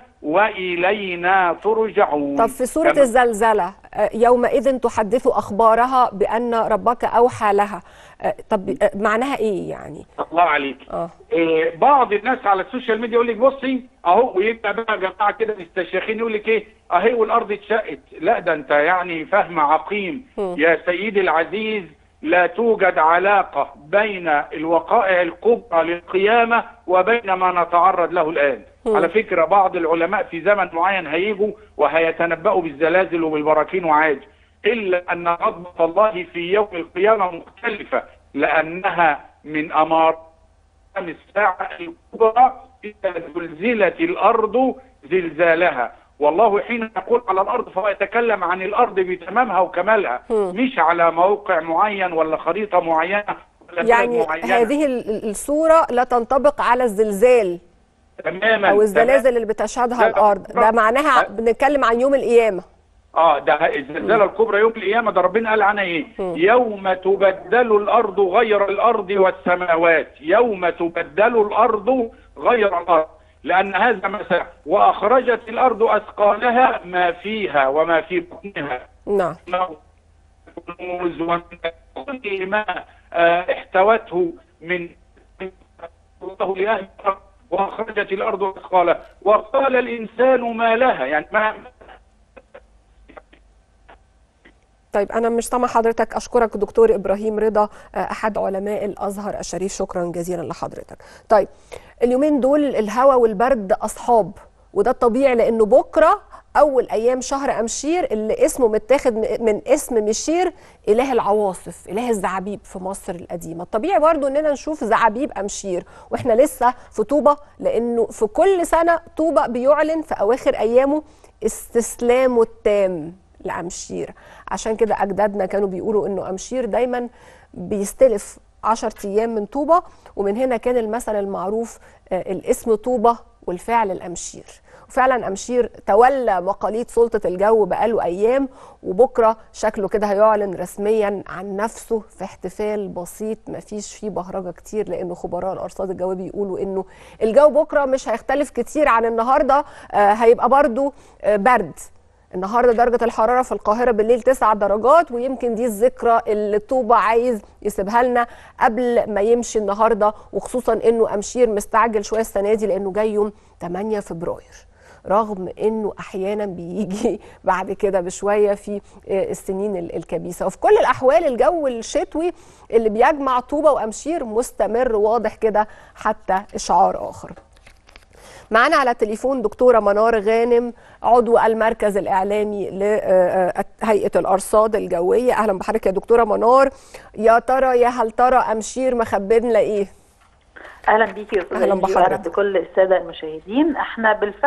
وإلينا ترجعون طب في سورة كما- الزلزلة آه، يومئذ تحدث أخبارها بأن ربك أوحى لها آه، طب آه، معناها إيه يعني؟ الله عليك آه. إيه بعض الناس على السوشيال ميديا يقول لك بصي اهو ويبقى بقى جماعه كده مستشيخين يقول لك ايه اهي والارض اتشقت لا ده انت يعني فهم عقيم يا سيدي العزيز لا توجد علاقه بين الوقائع الكبرى للقيامه وبين ما نتعرض له الان على فكره بعض العلماء في زمن معين هيجوا وهيتنبأوا بالزلازل وبالبراكين وعاج الا ان غضبه الله في يوم القيامه مختلفه لانها من امار أيام الساعة الكبرى إذا زلزلت الأرض زلزالها والله حين يقول على الأرض فهو يتكلم عن الأرض بتمامها وكمالها مش على موقع معين ولا خريطة معينة ولا بلد يعني معينة. هذه ال- الصورة لا تنطبق على الزلزال تماما أو الزلازل اللي بتشهدها لا، الأرض ده معناها لا. بنتكلم عن يوم القيامة اه ده الزلزال الكبرى يوم القيامه ده ربنا قال عنها ايه؟ يوم تبدل الارض غير الارض والسماوات، يوم تبدل الارض غير الارض، لان هذا مثل واخرجت الارض اثقالها ما فيها وما في بطنها نعم كنوز ومن كل ما آه، احتوته من الله لأهل الأرض واخرجت الارض اثقالها وقال الانسان ما لها يعني ما طيب أنا مش سامع حضرتك أشكرك دكتور إبراهيم رضا آه، أحد علماء الأزهر الشريف شكرا جزيلا لحضرتك طيب اليومين دول الهواء والبرد أصحاب وده الطبيعي لأنه بكرة أول أيام شهر أمشير اللي اسمه متاخد م- من اسم مشير إله العواصف إله الزعابيب في مصر القديمة الطبيعي برضو إننا نشوف زعابيب أمشير وإحنا لسه في طوبة لأنه في كل سنة طوبة بيعلن في أواخر أيامه استسلامه التام لأمشير عشان كده أجدادنا كانوا بيقولوا إنه أمشير دايما بيستلف 10 أيام من طوبة ومن هنا كان المثل المعروف آه، الاسم طوبة والفعل الأمشير وفعلا أمشير تولى مقاليد سلطة الجو بقاله أيام وبكرة شكله كده هيعلن رسميا عن نفسه في احتفال بسيط مفيش فيه بهرجة كتير لأنه خبراء الأرصاد الجوية بيقولوا إنه الجو بكرة مش هيختلف كتير عن النهاردة آه، هيبقى برضو آه، برد النهارده درجه الحراره في القاهره بالليل 9 درجات ويمكن دي الذكرى اللي طوبه عايز يسيبها لنا قبل ما يمشي النهارده وخصوصا انه امشير مستعجل شويه السنه دي لانه جاي يوم 8 فبراير رغم انه احيانا بيجي بعد كده بشويه في آه، السنين ال- الكبيسه وفي كل الاحوال الجو الشتوي اللي بيجمع طوبه وامشير مستمر واضح كده حتى اشعار اخر معانا على التليفون دكتورة منار غانم عضو المركز الإعلامي لهيئة الأرصاد الجوية أهلا بحضرتك يا دكتورة منار يا ترى يا هل ترى أمشير مخبرنا إيه؟ اهلا بيكي يا استاذه أهلاً إنجي بحضرتك. واهلا بكل الساده المشاهدين احنا بالفعل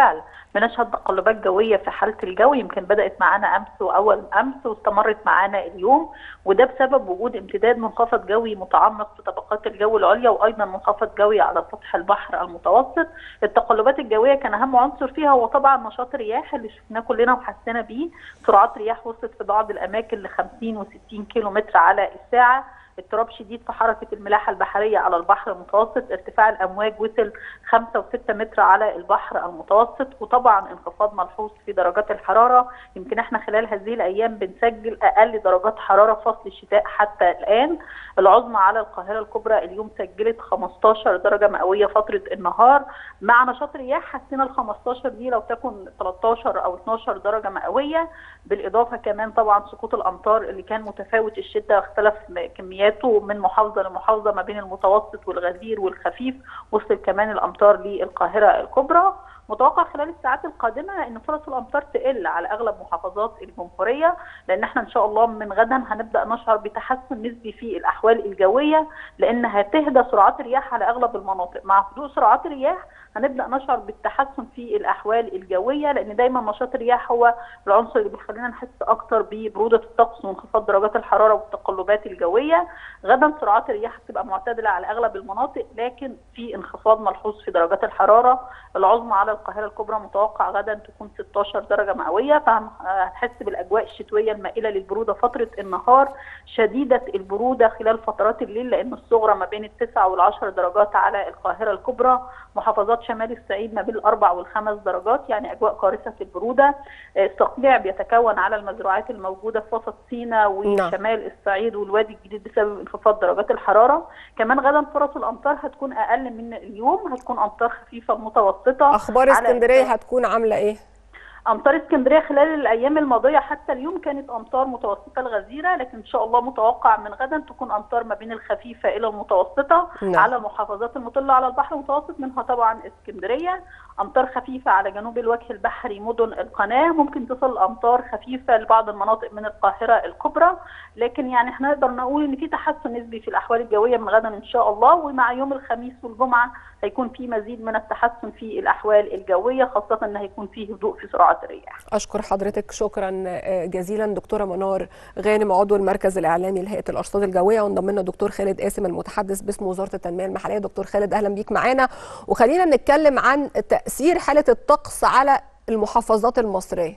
بنشهد تقلبات جويه في حاله الجو يمكن بدات معانا امس واول امس واستمرت معانا اليوم وده بسبب وجود امتداد منخفض جوي متعمق في طبقات الجو العليا وايضا منخفض جوي على سطح البحر المتوسط التقلبات الجويه كان اهم عنصر فيها هو طبعا نشاط الرياح اللي شفناه كلنا وحسينا بيه سرعات رياح وصلت في بعض الاماكن ل 50 و60 كيلو متر على الساعه اضطراب شديد في حركة الملاحة البحرية على البحر المتوسط ارتفاع الأمواج وصل 5 و6 متر على البحر المتوسط وطبعا انخفاض ملحوظ في درجات الحرارة يمكن احنا خلال هذه الأيام بنسجل أقل درجات حرارة فصل الشتاء حتى الآن العظمى على القاهرة الكبرى اليوم سجلت 15 درجة مئوية فترة النهار مع نشاط رياح حسينا ال 15 دي لو تكن 13 أو 12 درجة مئوية بالإضافة كمان طبعا سقوط الأمطار اللي كان متفاوت الشدة واختلف كميات كمياته من محافظة لمحافظة ما بين المتوسط والغزير والخفيف وصل كمان الأمطار للقاهرة الكبرى متوقع خلال الساعات القادمة أن فرص الأمطار تقل على أغلب محافظات الجمهورية لأن احنا إن شاء الله من غدا هنبدأ نشعر بتحسن نسبي في الأحوال الجوية لأن هتهدى سرعات الرياح على أغلب المناطق مع هدوء سرعات الرياح هنبدا نشعر بالتحسن في الاحوال الجويه لان دايما نشاط الرياح هو العنصر اللي بيخلينا نحس اكتر ببروده الطقس وانخفاض درجات الحراره والتقلبات الجويه غدا سرعات الرياح هتبقى معتدله على اغلب المناطق لكن في انخفاض ملحوظ في درجات الحراره العظمى على القاهره الكبرى متوقع غدا تكون 16 درجه مئويه فهنحس بالاجواء الشتويه المائله للبروده فتره النهار شديده البروده خلال فترات الليل لان الصغرى ما بين التسع والعشر درجات على القاهره الكبرى محافظات شمال الصعيد ما بين الاربع والخمس درجات يعني اجواء قارصه البروده التقليع بيتكون على المزروعات الموجوده في وسط سيناء وشمال الصعيد والوادي الجديد بسبب انخفاض درجات الحراره كمان غدا فرص الامطار هتكون اقل من اليوم هتكون امطار خفيفه متوسطه اخبار اسكندريه هتكون عامله ايه امطار اسكندريه خلال الايام الماضيه حتى اليوم كانت امطار متوسطه الغزيره لكن ان شاء الله متوقع من غدا تكون امطار ما بين الخفيفه الى المتوسطه نعم. على محافظات المطله على البحر المتوسط منها طبعا اسكندريه امطار خفيفه على جنوب الوجه البحري مدن القناه ممكن تصل امطار خفيفه لبعض المناطق من القاهره الكبرى لكن يعني احنا نقدر نقول ان في تحسن نسبي في الاحوال الجويه من غدا ان شاء الله ومع يوم الخميس والجمعه هيكون في مزيد من التحسن في الاحوال الجويه خاصه ان هيكون في هدوء في سرعات الرياح اشكر حضرتك شكرا جزيلا دكتوره منار غانم عضو المركز الاعلامي لهيئه الارصاد الجويه وانضم لنا دكتور خالد قاسم المتحدث باسم وزاره التنميه المحليه دكتور خالد اهلا بيك معانا وخلينا نتكلم عن تاثير حاله الطقس على المحافظات المصريه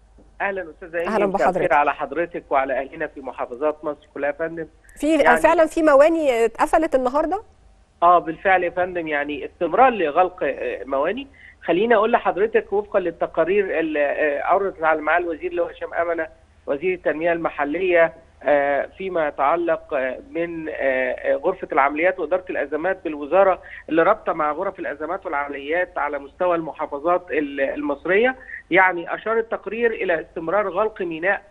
اهلا استاذه ايمي اهلا بحضرتك على حضرتك وعلى اهلنا في محافظات مصر كلها يا فندم في يعني فعلا في مواني اتقفلت النهارده اه بالفعل يا فندم يعني استمرار لغلق مواني خليني اقول لحضرتك وفقا للتقارير اللي عرضت على معالي الوزير اللي هو هشام امنه وزير التنميه المحليه فيما يتعلق من غرفه العمليات واداره الازمات بالوزاره اللي رابطه مع غرف الازمات والعمليات على مستوى المحافظات المصريه يعني اشار التقرير الى استمرار غلق ميناء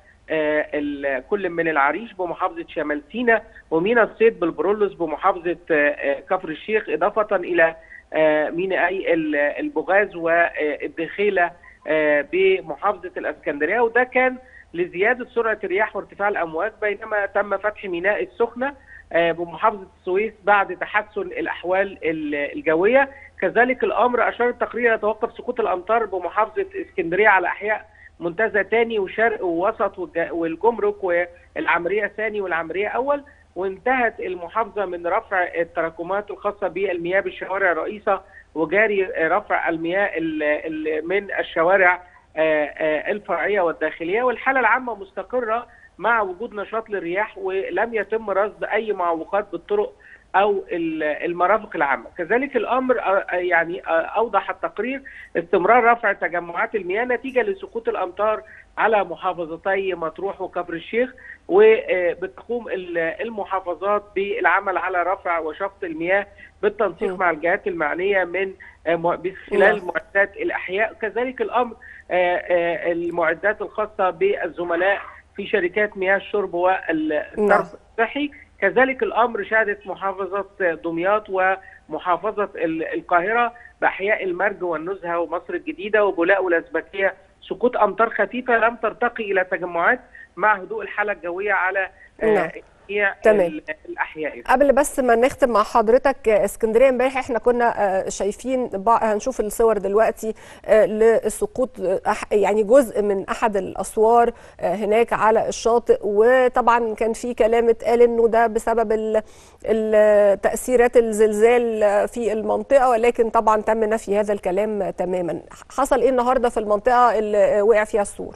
كل من العريش بمحافظه شمال سيناء وميناء الصيد بالبرولوس بمحافظه كفر الشيخ اضافه الى ميناءي البغاز والدخيله بمحافظه الاسكندريه وده كان لزياده سرعه الرياح وارتفاع الامواج بينما تم فتح ميناء السخنه بمحافظه السويس بعد تحسن الاحوال الجويه كذلك الامر اشار التقرير يتوقف سقوط الامطار بمحافظه اسكندريه على احياء منتزه ثاني وشرق ووسط والجمرك والعمريه ثاني والعمريه اول وانتهت المحافظه من رفع التراكمات الخاصه بالمياه بالشوارع الرئيسه وجاري رفع المياه من الشوارع الفرعيه والداخليه والحاله العامه مستقره مع وجود نشاط للرياح ولم يتم رصد اي معوقات بالطرق او المرافق العامه، كذلك الامر يعني اوضح التقرير استمرار رفع تجمعات المياه نتيجه لسقوط الامطار على محافظتي مطروح وكفر الشيخ وبتقوم المحافظات بالعمل على رفع وشفط المياه بالتنسيق مع الجهات المعنيه من خلال معدات الاحياء كذلك الامر المعدات الخاصه بالزملاء في شركات مياه الشرب والصرف الصحي كذلك الامر شهدت محافظه دمياط ومحافظه القاهره باحياء المرج والنزهه ومصر الجديده وبولاق والازبكيه سقوط امطار خفيفه لم ترتقي الى تجمعات مع هدوء الحاله الجويه على جميع تمام. ال- الاحياء قبل بس ما نختم مع حضرتك آه، اسكندريه امبارح احنا كنا آه، شايفين بع- هنشوف الصور دلوقتي آه، للسقوط آه، أح- يعني جزء من احد الاسوار آه، هناك على الشاطئ وطبعا كان في كلام اتقال انه ده بسبب ال- ال- تاثيرات الزلزال آه، في المنطقه ولكن طبعا تم نفي هذا الكلام آه، تماما حصل ايه النهارده في المنطقه اللي آه، وقع فيها السور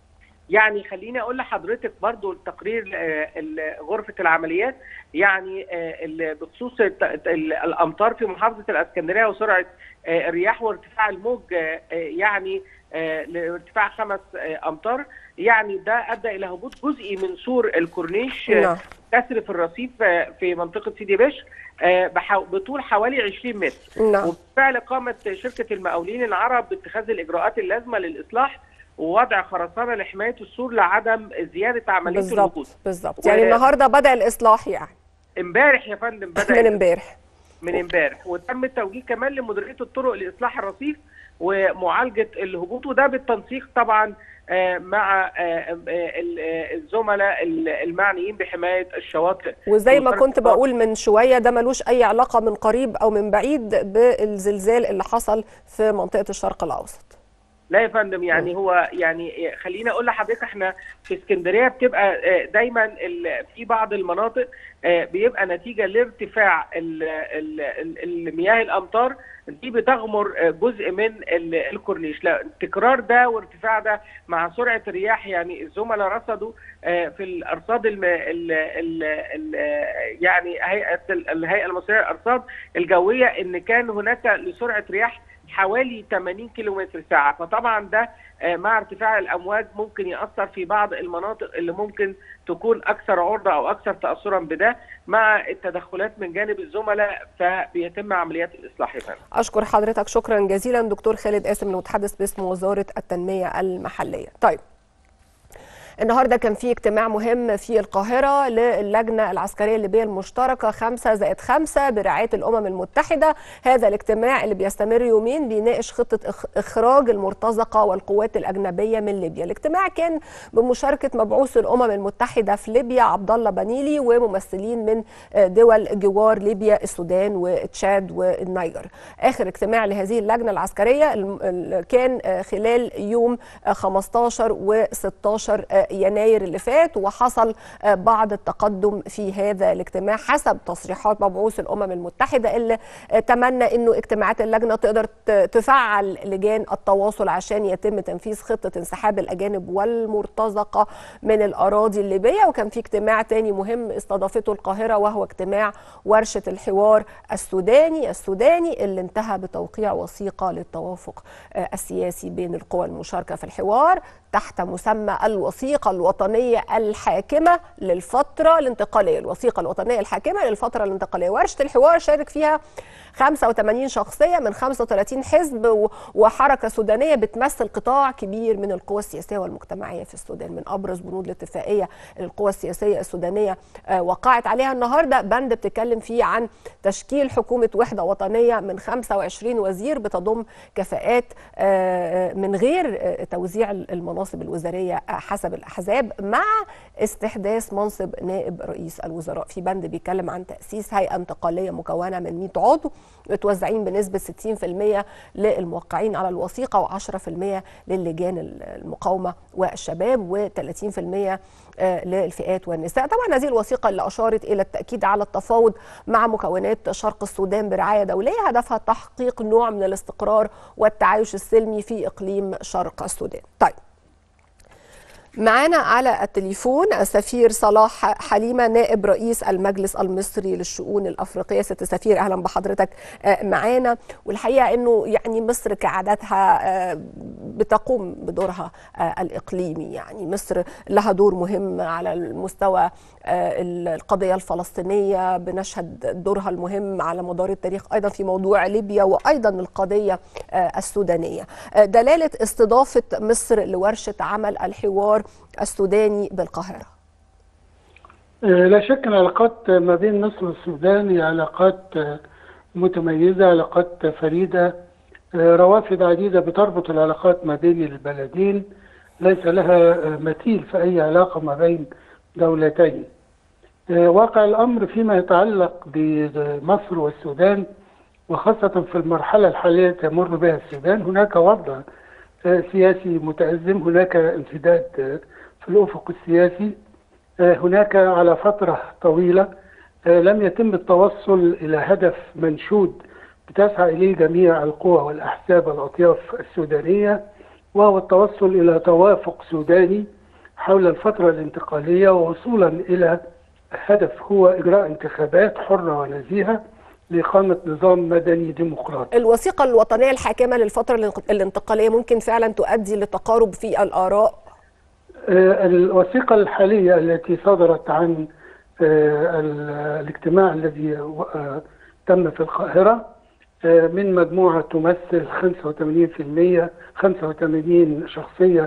يعني خليني اقول لحضرتك برضو التقرير آه، ال- غرفه العمليات يعني آه، ال- بخصوص الت- ال- الامطار في محافظه الاسكندريه وسرعه آه، الرياح وارتفاع الموج آه، آه، يعني آه، لارتفاع خمس آه، امتار يعني ده ادى الى هبوط جزئي من سور الكورنيش آه، نعم. كسر في الرصيف آه، في منطقه سيدي بشر آه، بحو- بطول حوالي 20 متر نعم وبالفعل قامت شركة المقاولين العرب باتخاذ الإجراءات اللازمة للإصلاح ووضع خرسانة لحماية السور لعدم زيادة عملية الهبوط بالظبط بالظبط و- يعني النهارده بدا الاصلاح يعني امبارح يا فندم بدأ من امبارح من امبارح وتم التوجيه كمان لمديريه الطرق لاصلاح الرصيف ومعالجه الهبوط وده بالتنسيق طبعا آه، مع آه، آه، ال- آه، الزملاء ال- المعنيين بحمايه الشواطئ وزي ما ووزارة كنت الطاقة. بقول من شويه ده ملوش اي علاقه من قريب او من بعيد بالزلزال اللي حصل في منطقه الشرق الاوسط لا يا فندم يعني هو يعني خليني اقول لحضرتك احنا في اسكندريه بتبقى آه، دايما ال- في بعض المناطق آه، بيبقى نتيجه لارتفاع ال- ال- ال- المياه الامطار دي بتغمر آه، جزء من ال- الكورنيش لا التكرار ده وارتفاع ده مع سرعه الرياح يعني الزملاء رصدوا آه، في الارصاد الم... ال... ال... ال... يعني هيئه ال- الهيئه المصريه للارصاد الجويه ان كان هناك لسرعه رياح حوالي 80 كيلومتر ساعة فطبعا ده آه، مع ارتفاع الأمواج ممكن يأثر في بعض المناطق اللي ممكن تكون أكثر عرضة أو أكثر تأثرا بده مع التدخلات من جانب الزملاء فبيتم عمليات الإصلاح يا فندم. اشكر حضرتك شكرا جزيلا دكتور خالد قاسم المتحدث باسم وزاره التنميه المحليه طيب النهارده كان في اجتماع مهم في القاهره للجنه العسكريه الليبيه المشتركه 5 زائد 5 برعايه الامم المتحده هذا الاجتماع اللي بيستمر يومين بيناقش خطه إخ- اخراج المرتزقه والقوات الاجنبيه من ليبيا الاجتماع كان بمشاركه مبعوث الامم المتحده في ليبيا عبد الله بنيلي وممثلين من آه، دول جوار ليبيا السودان وتشاد والنيجر اخر اجتماع لهذه اللجنه العسكريه الم- ال- كان آه، خلال يوم آه، 15 و16 يناير اللي فات وحصل آه، بعض التقدم في هذا الاجتماع حسب تصريحات مبعوث الامم المتحده اللي آه، تمنى انه اجتماعات اللجنه تقدر ت- تفعل لجان التواصل عشان يتم تنفيذ خطه انسحاب الاجانب والمرتزقه من الاراضي الليبيه وكان في اجتماع تاني مهم استضافته القاهره وهو اجتماع ورشه الحوار السوداني السوداني اللي انتهى بتوقيع وثيقه للتوافق آه، السياسي بين القوى المشاركه في الحوار تحت مسمى الوثيقه الوطنيه الحاكمه للفتره الانتقاليه الوثيقه الوطنيه الحاكمه للفتره الانتقاليه ورشه الحوار شارك فيها 85 شخصيه من 35 حزب و- وحركه سودانيه بتمثل قطاع كبير من القوى السياسيه والمجتمعيه في السودان من ابرز بنود الاتفاقيه القوى السياسيه السودانيه آه، وقعت عليها النهارده بند بتتكلم فيه عن تشكيل حكومه وحده وطنيه من 25 وزير بتضم كفاءات آه، من غير آه، توزيع المناصب الوزاريه آه، حسب الاحزاب مع استحداث منصب نائب رئيس الوزراء في بند بيتكلم عن تاسيس هيئه انتقاليه مكونه من 100 عضو متوزعين بنسبه 60% للموقعين على الوثيقه و10% للجان المقاومه والشباب و30% للفئات والنساء طبعا هذه الوثيقه اللي اشارت الى التاكيد على التفاوض مع مكونات شرق السودان برعايه دوليه هدفها تحقيق نوع من الاستقرار والتعايش السلمي في اقليم شرق السودان طيب معانا على التليفون السفير صلاح حليمة نائب رئيس المجلس المصري للشؤون الأفريقية ست سفير أهلا بحضرتك آه، معانا والحقيقة أنه يعني مصر كعادتها آه، بتقوم بدورها آه، الإقليمي يعني مصر لها دور مهم على المستوى آه، القضية الفلسطينية بنشهد دورها المهم على مدار التاريخ أيضا في موضوع ليبيا وأيضا القضية آه، السودانية آه، دلالة استضافة مصر لورشة عمل الحوار السوداني بالقاهرة آه، لا شك ان العلاقات ما بين مصر والسودان هي علاقات آه، متميزه علاقات فريده آه، روافد عديده بتربط العلاقات ما بين البلدين ليس لها آه، مثيل في اي علاقه ما بين دولتين آه، واقع الأمر فيما يتعلق بمصر والسودان وخاصة في المرحلة الحالية تمر بها السودان هناك وضع آه، سياسي متأزم هناك انسداد آه، في الأفق السياسي آه، هناك على فترة طويلة آه، لم يتم التوصل إلى هدف منشود بتسعى إليه جميع القوى والأحزاب والأطياف السودانية وهو التوصل إلى توافق سوداني حول الفترة الانتقالية ووصولا إلى هدف هو إجراء انتخابات حرة ونزيهة لإقامة نظام مدني ديمقراطي الوثيقة الوطنية الحاكمة للفترة الانق- الانتقالية ممكن فعلا تؤدي لتقارب في الآراء آه، الوثيقة الحالية التي صدرت عن آه، ال- الاجتماع الذي آه، تم في القاهرة آه، من مجموعة تمثل 85% 85 شخصية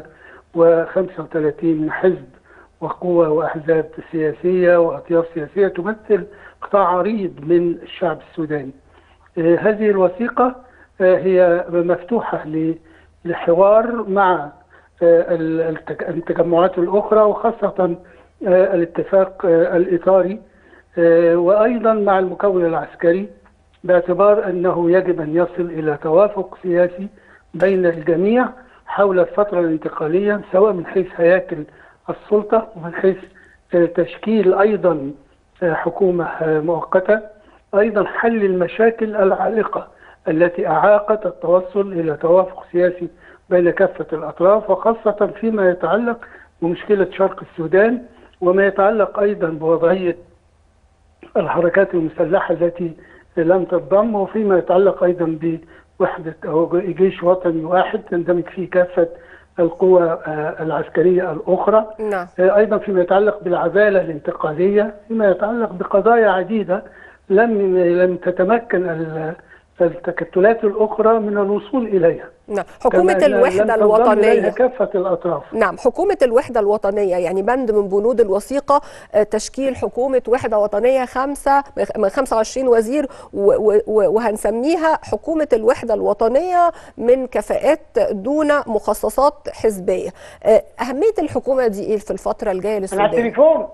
و35 حزب وقوى وأحزاب سياسية وأطياف سياسية تمثل قطاع عريض من الشعب السوداني آه، هذه الوثيقة آه، هي مفتوحة ل- لحوار مع آه، ال- التج- التجمعات الأخرى وخاصة آه، الاتفاق آه، الإطاري آه، وأيضا مع المكون العسكري باعتبار أنه يجب أن يصل إلى توافق سياسي بين الجميع حول الفترة الانتقالية سواء من حيث هياكل السلطة ومن حيث آه، تشكيل أيضا آه، حكومة آه، مؤقتة أيضا حل المشاكل العالقة التي أعاقت التوصل إلى توافق سياسي بين كافة الأطراف وخاصة فيما يتعلق بمشكلة شرق السودان وما يتعلق أيضا بوضعية الحركات المسلحة التي لم تنضم وفيما يتعلق أيضا بوحدة أو جيش وطني واحد تندمج فيه كافة القوى آه، العسكرية الأخرى نعم آه، أيضا فيما يتعلق بالعدالة الانتقالية فيما يتعلق بقضايا عديدة لم لم تتمكن ال- التكتلات الأخرى من الوصول إليها نعم حكومة كما أن لم الوحدة تنضم إليها الوطنية كافة الأطراف نعم حكومة الوحدة الوطنية يعني بند من بنود الوثيقة آه، تشكيل حكومة وحدة وطنية خمسة من 25 وزير و- و- و- وهنسميها حكومة الوحدة الوطنية من كفاءات دون مخصصات حزبية آه، أهمية الحكومة دي إيه في الفترة الجاية للسودان؟ التليفون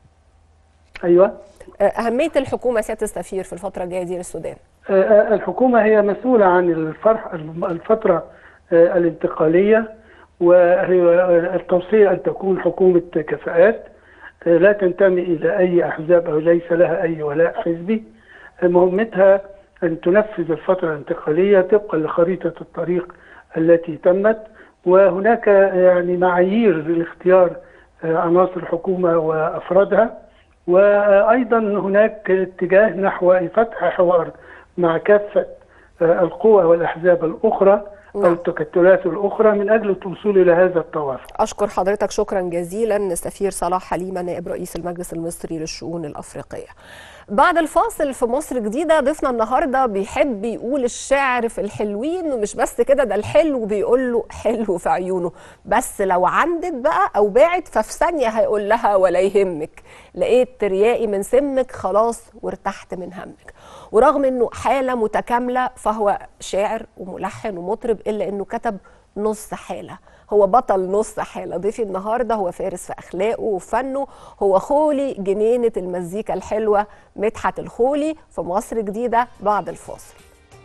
أيوة آه، أهمية الحكومة سيادة السفير في الفترة الجاية دي للسودان آه، الحكومة هي مسؤولة عن الفرح الفترة آه، الانتقالية وهي التوصية أن تكون حكومة كفاءات آه، لا تنتمي إلى أي أحزاب أو ليس لها أي ولاء حزبي آه، مهمتها أن تنفذ الفترة الانتقالية طبقا لخريطة الطريق التي تمت وهناك يعني معايير لاختيار آه، عناصر الحكومة وأفرادها وأيضا هناك اتجاه نحو فتح حوار مع كافة آه، القوى والأحزاب الأخرى أو نعم. التكتلات الأخرى من أجل الوصول إلى هذا التوافق أشكر حضرتك شكرا جزيلا السفير صلاح حليمة نائب رئيس المجلس المصري للشؤون الأفريقية بعد الفاصل في مصر جديدة ضيفنا النهاردة بيحب يقول الشعر في الحلوين ومش بس كده ده الحلو بيقول له حلو في عيونه بس لو عندت بقى أو باعت ففي ثانية هيقول لها ولا يهمك لقيت ترياقي من سمك خلاص وارتحت من همك ورغم انه حالة متكاملة فهو شاعر وملحن ومطرب إلا انه كتب نص حالة هو بطل نص حالة ضيفي النهاردة هو فارس في أخلاقه وفنه هو خولي جنينة المزيكا الحلوة مدحت الخولي في مصر جديدة بعد الفاصل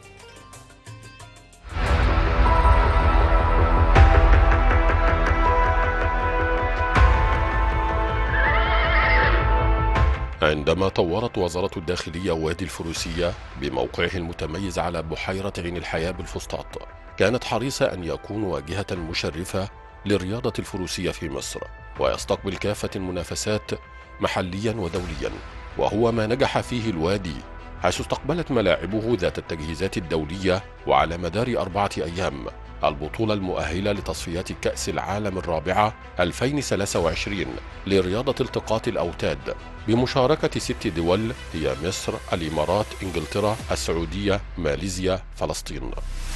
عندما طورت وزارة الداخلية وادي الفروسية بموقعه المتميز على بحيرة عين الحياة بالفسطاط كانت حريصة أن يكون واجهة مشرفة للرياضة الفروسية في مصر ويستقبل كافة المنافسات محليا ودوليا وهو ما نجح فيه الوادي حيث استقبلت ملاعبه ذات التجهيزات الدولية وعلى مدار أربعة أيام البطولة المؤهلة لتصفيات كأس العالم الرابعة 2023 لرياضة التقاط الأوتاد بمشاركة ست دول هي مصر، الإمارات، إنجلترا، السعودية، ماليزيا، فلسطين.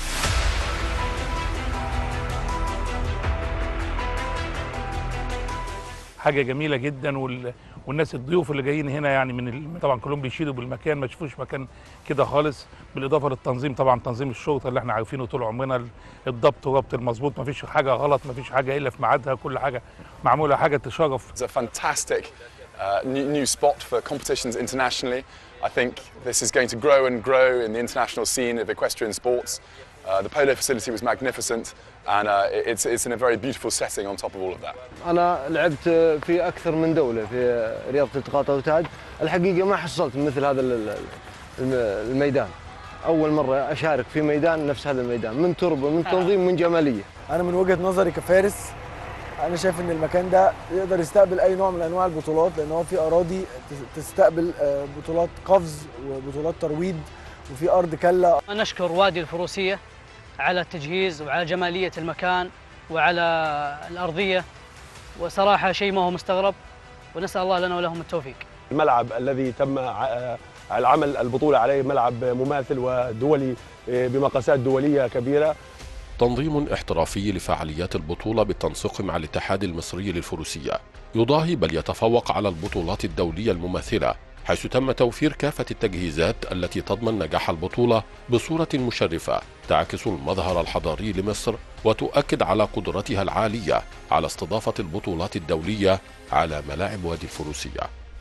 حاجه جميله جدا وال... والناس الضيوف اللي جايين هنا يعني من ال... طبعا كلهم بيشيدوا بالمكان ما تشوفوش مكان كده خالص بالاضافه للتنظيم طبعا تنظيم الشرطه اللي احنا عارفينه طول عمرنا ال- الضبط وربط المظبوط ما فيش حاجه غلط ما فيش حاجه الا في ميعادها كل حاجه معموله حاجه تشرف It's a fantastic uh, new, new spot for competitions internationally. I think this is going to grow and grow in the international scene of equestrian sports. Uh, the polo facility was magnificent and uh, it's, it's in a very beautiful setting on top of all of that. أنا لعبت في أكثر من دولة في رياضة التقاط أوتاد الحقيقة ما حصلت مثل هذا ال- ال- الميدان أول مرة أشارك في ميدان نفس هذا الميدان من تربة من تنظيم من جمالية انا من وجهه نظري كفارس انا شايف ان المكان ده يقدر يستقبل اي نوع من انواع البطولات لان هو في اراضي تس- تستقبل آه، بطولات قفز وبطولات ترويض وفي ارض كله نشكر وادي الفروسية على التجهيز وعلى جمالية المكان وعلى الأرضية وصراحة شيء ما هو مستغرب ونسأل الله لنا ولهم التوفيق الملعب الذي تم ع- العمل البطولة عليه ملعب مماثل ودولي بمقاسات دولية كبيرة تنظيم احترافي لفعاليات البطولة بالتنسيق مع الاتحاد المصري للفروسية يضاهي بل يتفوق على البطولات الدولية المماثلة حيث تم توفير كافة التجهيزات التي تضمن نجاح البطولة بصورة مشرفة تعكس المظهر الحضاري لمصر وتؤكد على قدرتها العالية على استضافة البطولات الدولية على ملاعب وادي الفروسية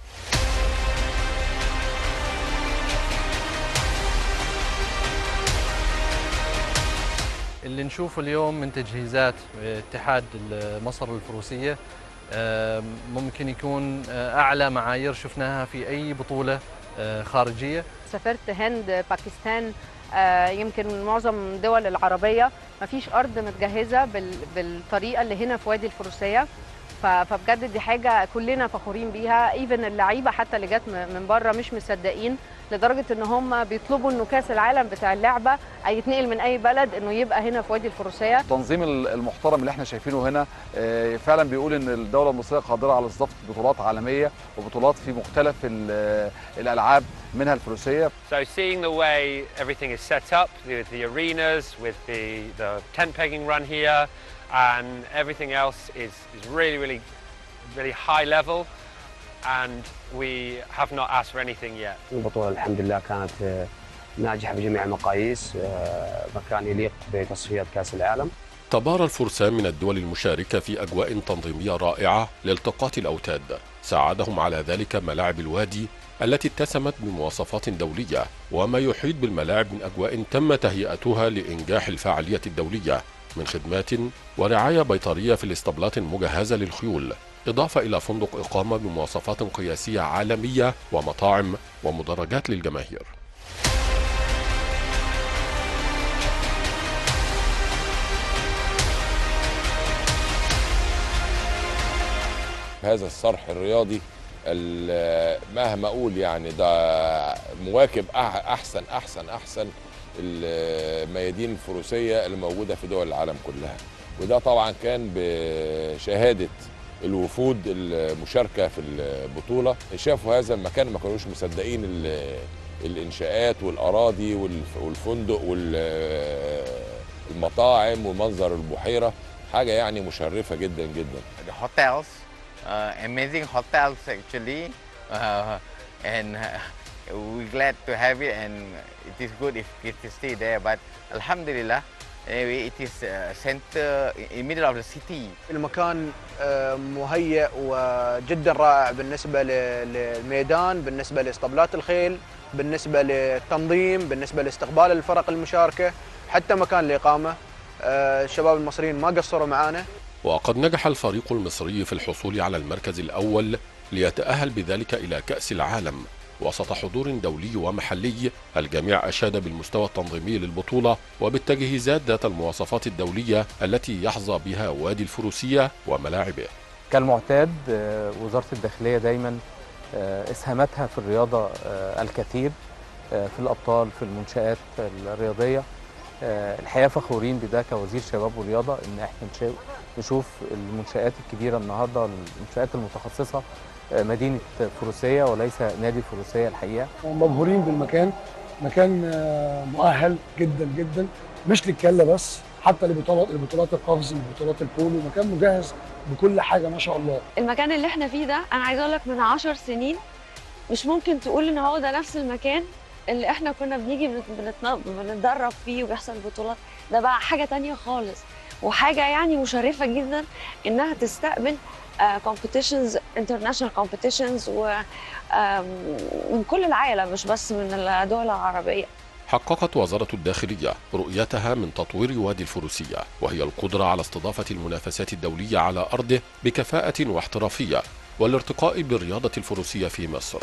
اللي نشوفه اليوم من تجهيزات اتحاد مصر للفروسية آه، ممكن يكون آه، أعلى معايير شفناها في أي بطولة آه، خارجية سافرت هند باكستان آه، يمكن معظم الدول العربية مفيش أرض متجهزة بال- بالطريقة اللي هنا في وادي الفروسية ف- فبجد دي حاجة كلنا فخورين بيها ايفن اللعيبة حتى اللي جت م- من بره مش مصدقين لدرجة ان هم بيطلبوا انه كاس العالم بتاع اللعبة أي يتنقل من اي بلد انه يبقى هنا في وادي الفروسية التنظيم المحترم اللي احنا شايفينه هنا آه، فعلا بيقول ان الدوله المصريه قادره على استضافه بطولات عالميه وبطولات في مختلف ال- الالعاب منها الفروسيه So seeing the way everything is set up, with the arenas, with the, the tent pegging run here, and everything else is, is really, really, really high level, and we have not asked for anything yet. البطولة الحمد لله كانت آه، ناجحة بجميع المقاييس آه، مكان يليق بتصفيات كأس العالم تبارى الفرسان من الدول المشاركة في أجواء تنظيمية رائعة لالتقاط الأوتاد ساعدهم على ذلك ملاعب الوادي التي اتسمت بمواصفات دولية وما يحيط بالملاعب من أجواء تم تهيئتها لإنجاح الفعالية الدولية من خدمات ورعاية بيطرية في الاسطبلات المجهزة للخيول إضافة إلى فندق إقامة بمواصفات قياسية عالمية ومطاعم ومدرجات للجماهير هذا الصرح الرياضي ال- مهما اقول يعني ده مواكب أح- احسن احسن احسن الميادين الفروسيه اللي موجوده في دول العالم كلها وده طبعا كان بشهاده الوفود المشاركه في البطوله شافوا هذا المكان ما كانوش مصدقين ال- الانشاءات والاراضي والف- والفندق والمطاعم ومنظر البحيره حاجه يعني مشرفه جدا جدا the hotels, uh, amazing hotels actually, uh, and uh, we're glad to have it, and it is good if kids stay there. But Alhamdulillah, anyway, it is uh, center in middle of the city. المكان آه، مهيئ وجدا رائع بالنسبه ل- للميدان بالنسبه لاسطبلات الخيل بالنسبه للتنظيم بالنسبه لاستقبال الفرق المشاركه حتى مكان الاقامه آه، الشباب المصريين ما قصروا معانا وقد نجح الفريق المصري في الحصول على المركز الأول ليتأهل بذلك إلى كأس العالم وسط حضور دولي ومحلي الجميع أشاد بالمستوى التنظيمي للبطولة وبالتجهيزات ذات المواصفات الدولية التي يحظى بها وادي الفروسية وملاعبه كالمعتاد آه، وزارة الداخلية دايما آه، إسهاماتها في الرياضة آه، الكثير آه، في الأبطال في المنشآت الرياضية آه، الحقيقة فخورين بده كوزير شباب ورياضة إن إحنا نشا- نشوف المنشآت الكبيرة النهاردة المنشآت المتخصصة آه، مدينة فروسية وليس نادي فروسية الحقيقة مبهورين بالمكان مكان آه، مؤهل جدا جدا مش للكله بس حتى لبطولات لبطولات القفز لبطولات البولو مكان مجهز بكل حاجه ما شاء الله المكان اللي احنا فيه ده انا عايزه اقول لك من عشر سنين مش ممكن تقول ان هو ده نفس المكان اللي احنا كنا بنيجي بنت- بنتن- بنتدرب فيه وبيحصل بطولات ده بقى حاجه تانية خالص وحاجه يعني مشرفه جدا انها تستقبل كومبيتيشنز انترناشونال كومبيتيشنز ومن كل العالم مش بس من الدول العربيه حققت وزارة الداخلية رؤيتها من تطوير وادي الفروسية وهي القدرة على استضافة المنافسات الدولية على أرضه بكفاءة واحترافية والارتقاء بالرياضة الفروسية في مصر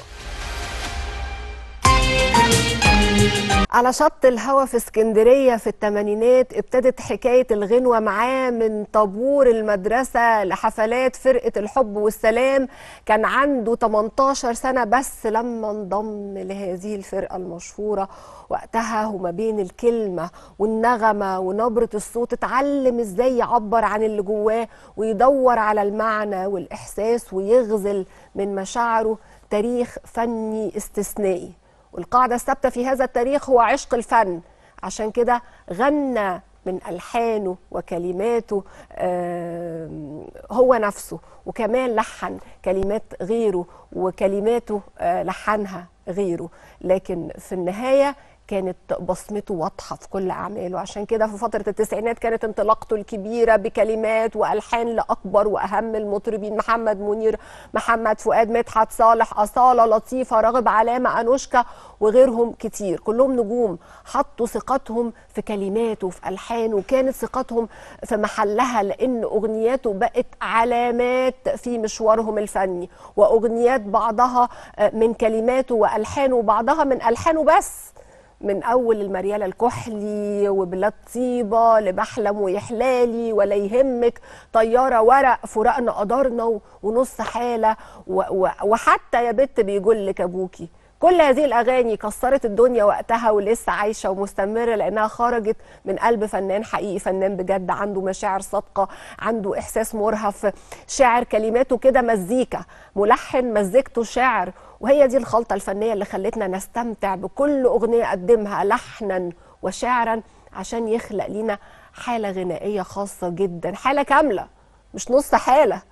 على شط الهوا في اسكندرية في الثمانينات ابتدت حكاية الغنوة معاه من طابور المدرسة لحفلات فرقة الحب والسلام كان عنده 18 سنة بس لما انضم لهذه الفرقة المشهورة وقتها وما بين الكلمة والنغمة ونبرة الصوت اتعلم ازاي يعبر عن اللي جواه ويدور على المعنى والإحساس ويغزل من مشاعره تاريخ فني استثنائي والقاعدة الثابتة في هذا التاريخ هو عشق الفن عشان كده غنى من ألحانه وكلماته آه، هو نفسه وكمان لحن كلمات غيره وكلماته آه، لحنها غيره لكن في النهاية كانت بصمته واضحة في كل أعماله عشان كده في فترة التسعينات كانت انطلاقته الكبيرة بكلمات وألحان لأكبر وأهم المطربين محمد منير محمد فؤاد مدحت صالح أصالة لطيفة راغب علامة أنوشكا وغيرهم كتير كلهم نجوم حطوا ثقتهم في كلماته في ألحانه وكانت ثقتهم في محلها لأن أغنياته بقت علامات في مشوارهم الفني وأغنيات بعضها من كلماته وألحانه وبعضها من ألحانه بس من اول المرياله الكحلي وبلاد طيبه لبحلم ويحلالي ولا يهمك طياره ورق فراقنا قدرنا و- ونص حاله و- و- وحتى يا بت بيقول لك ابوكي كل هذه الاغاني كسرت الدنيا وقتها ولسه عايشه ومستمره لانها خرجت من قلب فنان حقيقي فنان بجد عنده مشاعر صادقه عنده احساس مرهف شاعر كلماته كده مزيكا ملحن مزيكته شعر وهي دي الخلطه الفنيه اللي خلتنا نستمتع بكل اغنيه قدمها لحنا وشعرا عشان يخلق لينا حاله غنائيه خاصه جدا حاله كامله مش نص حاله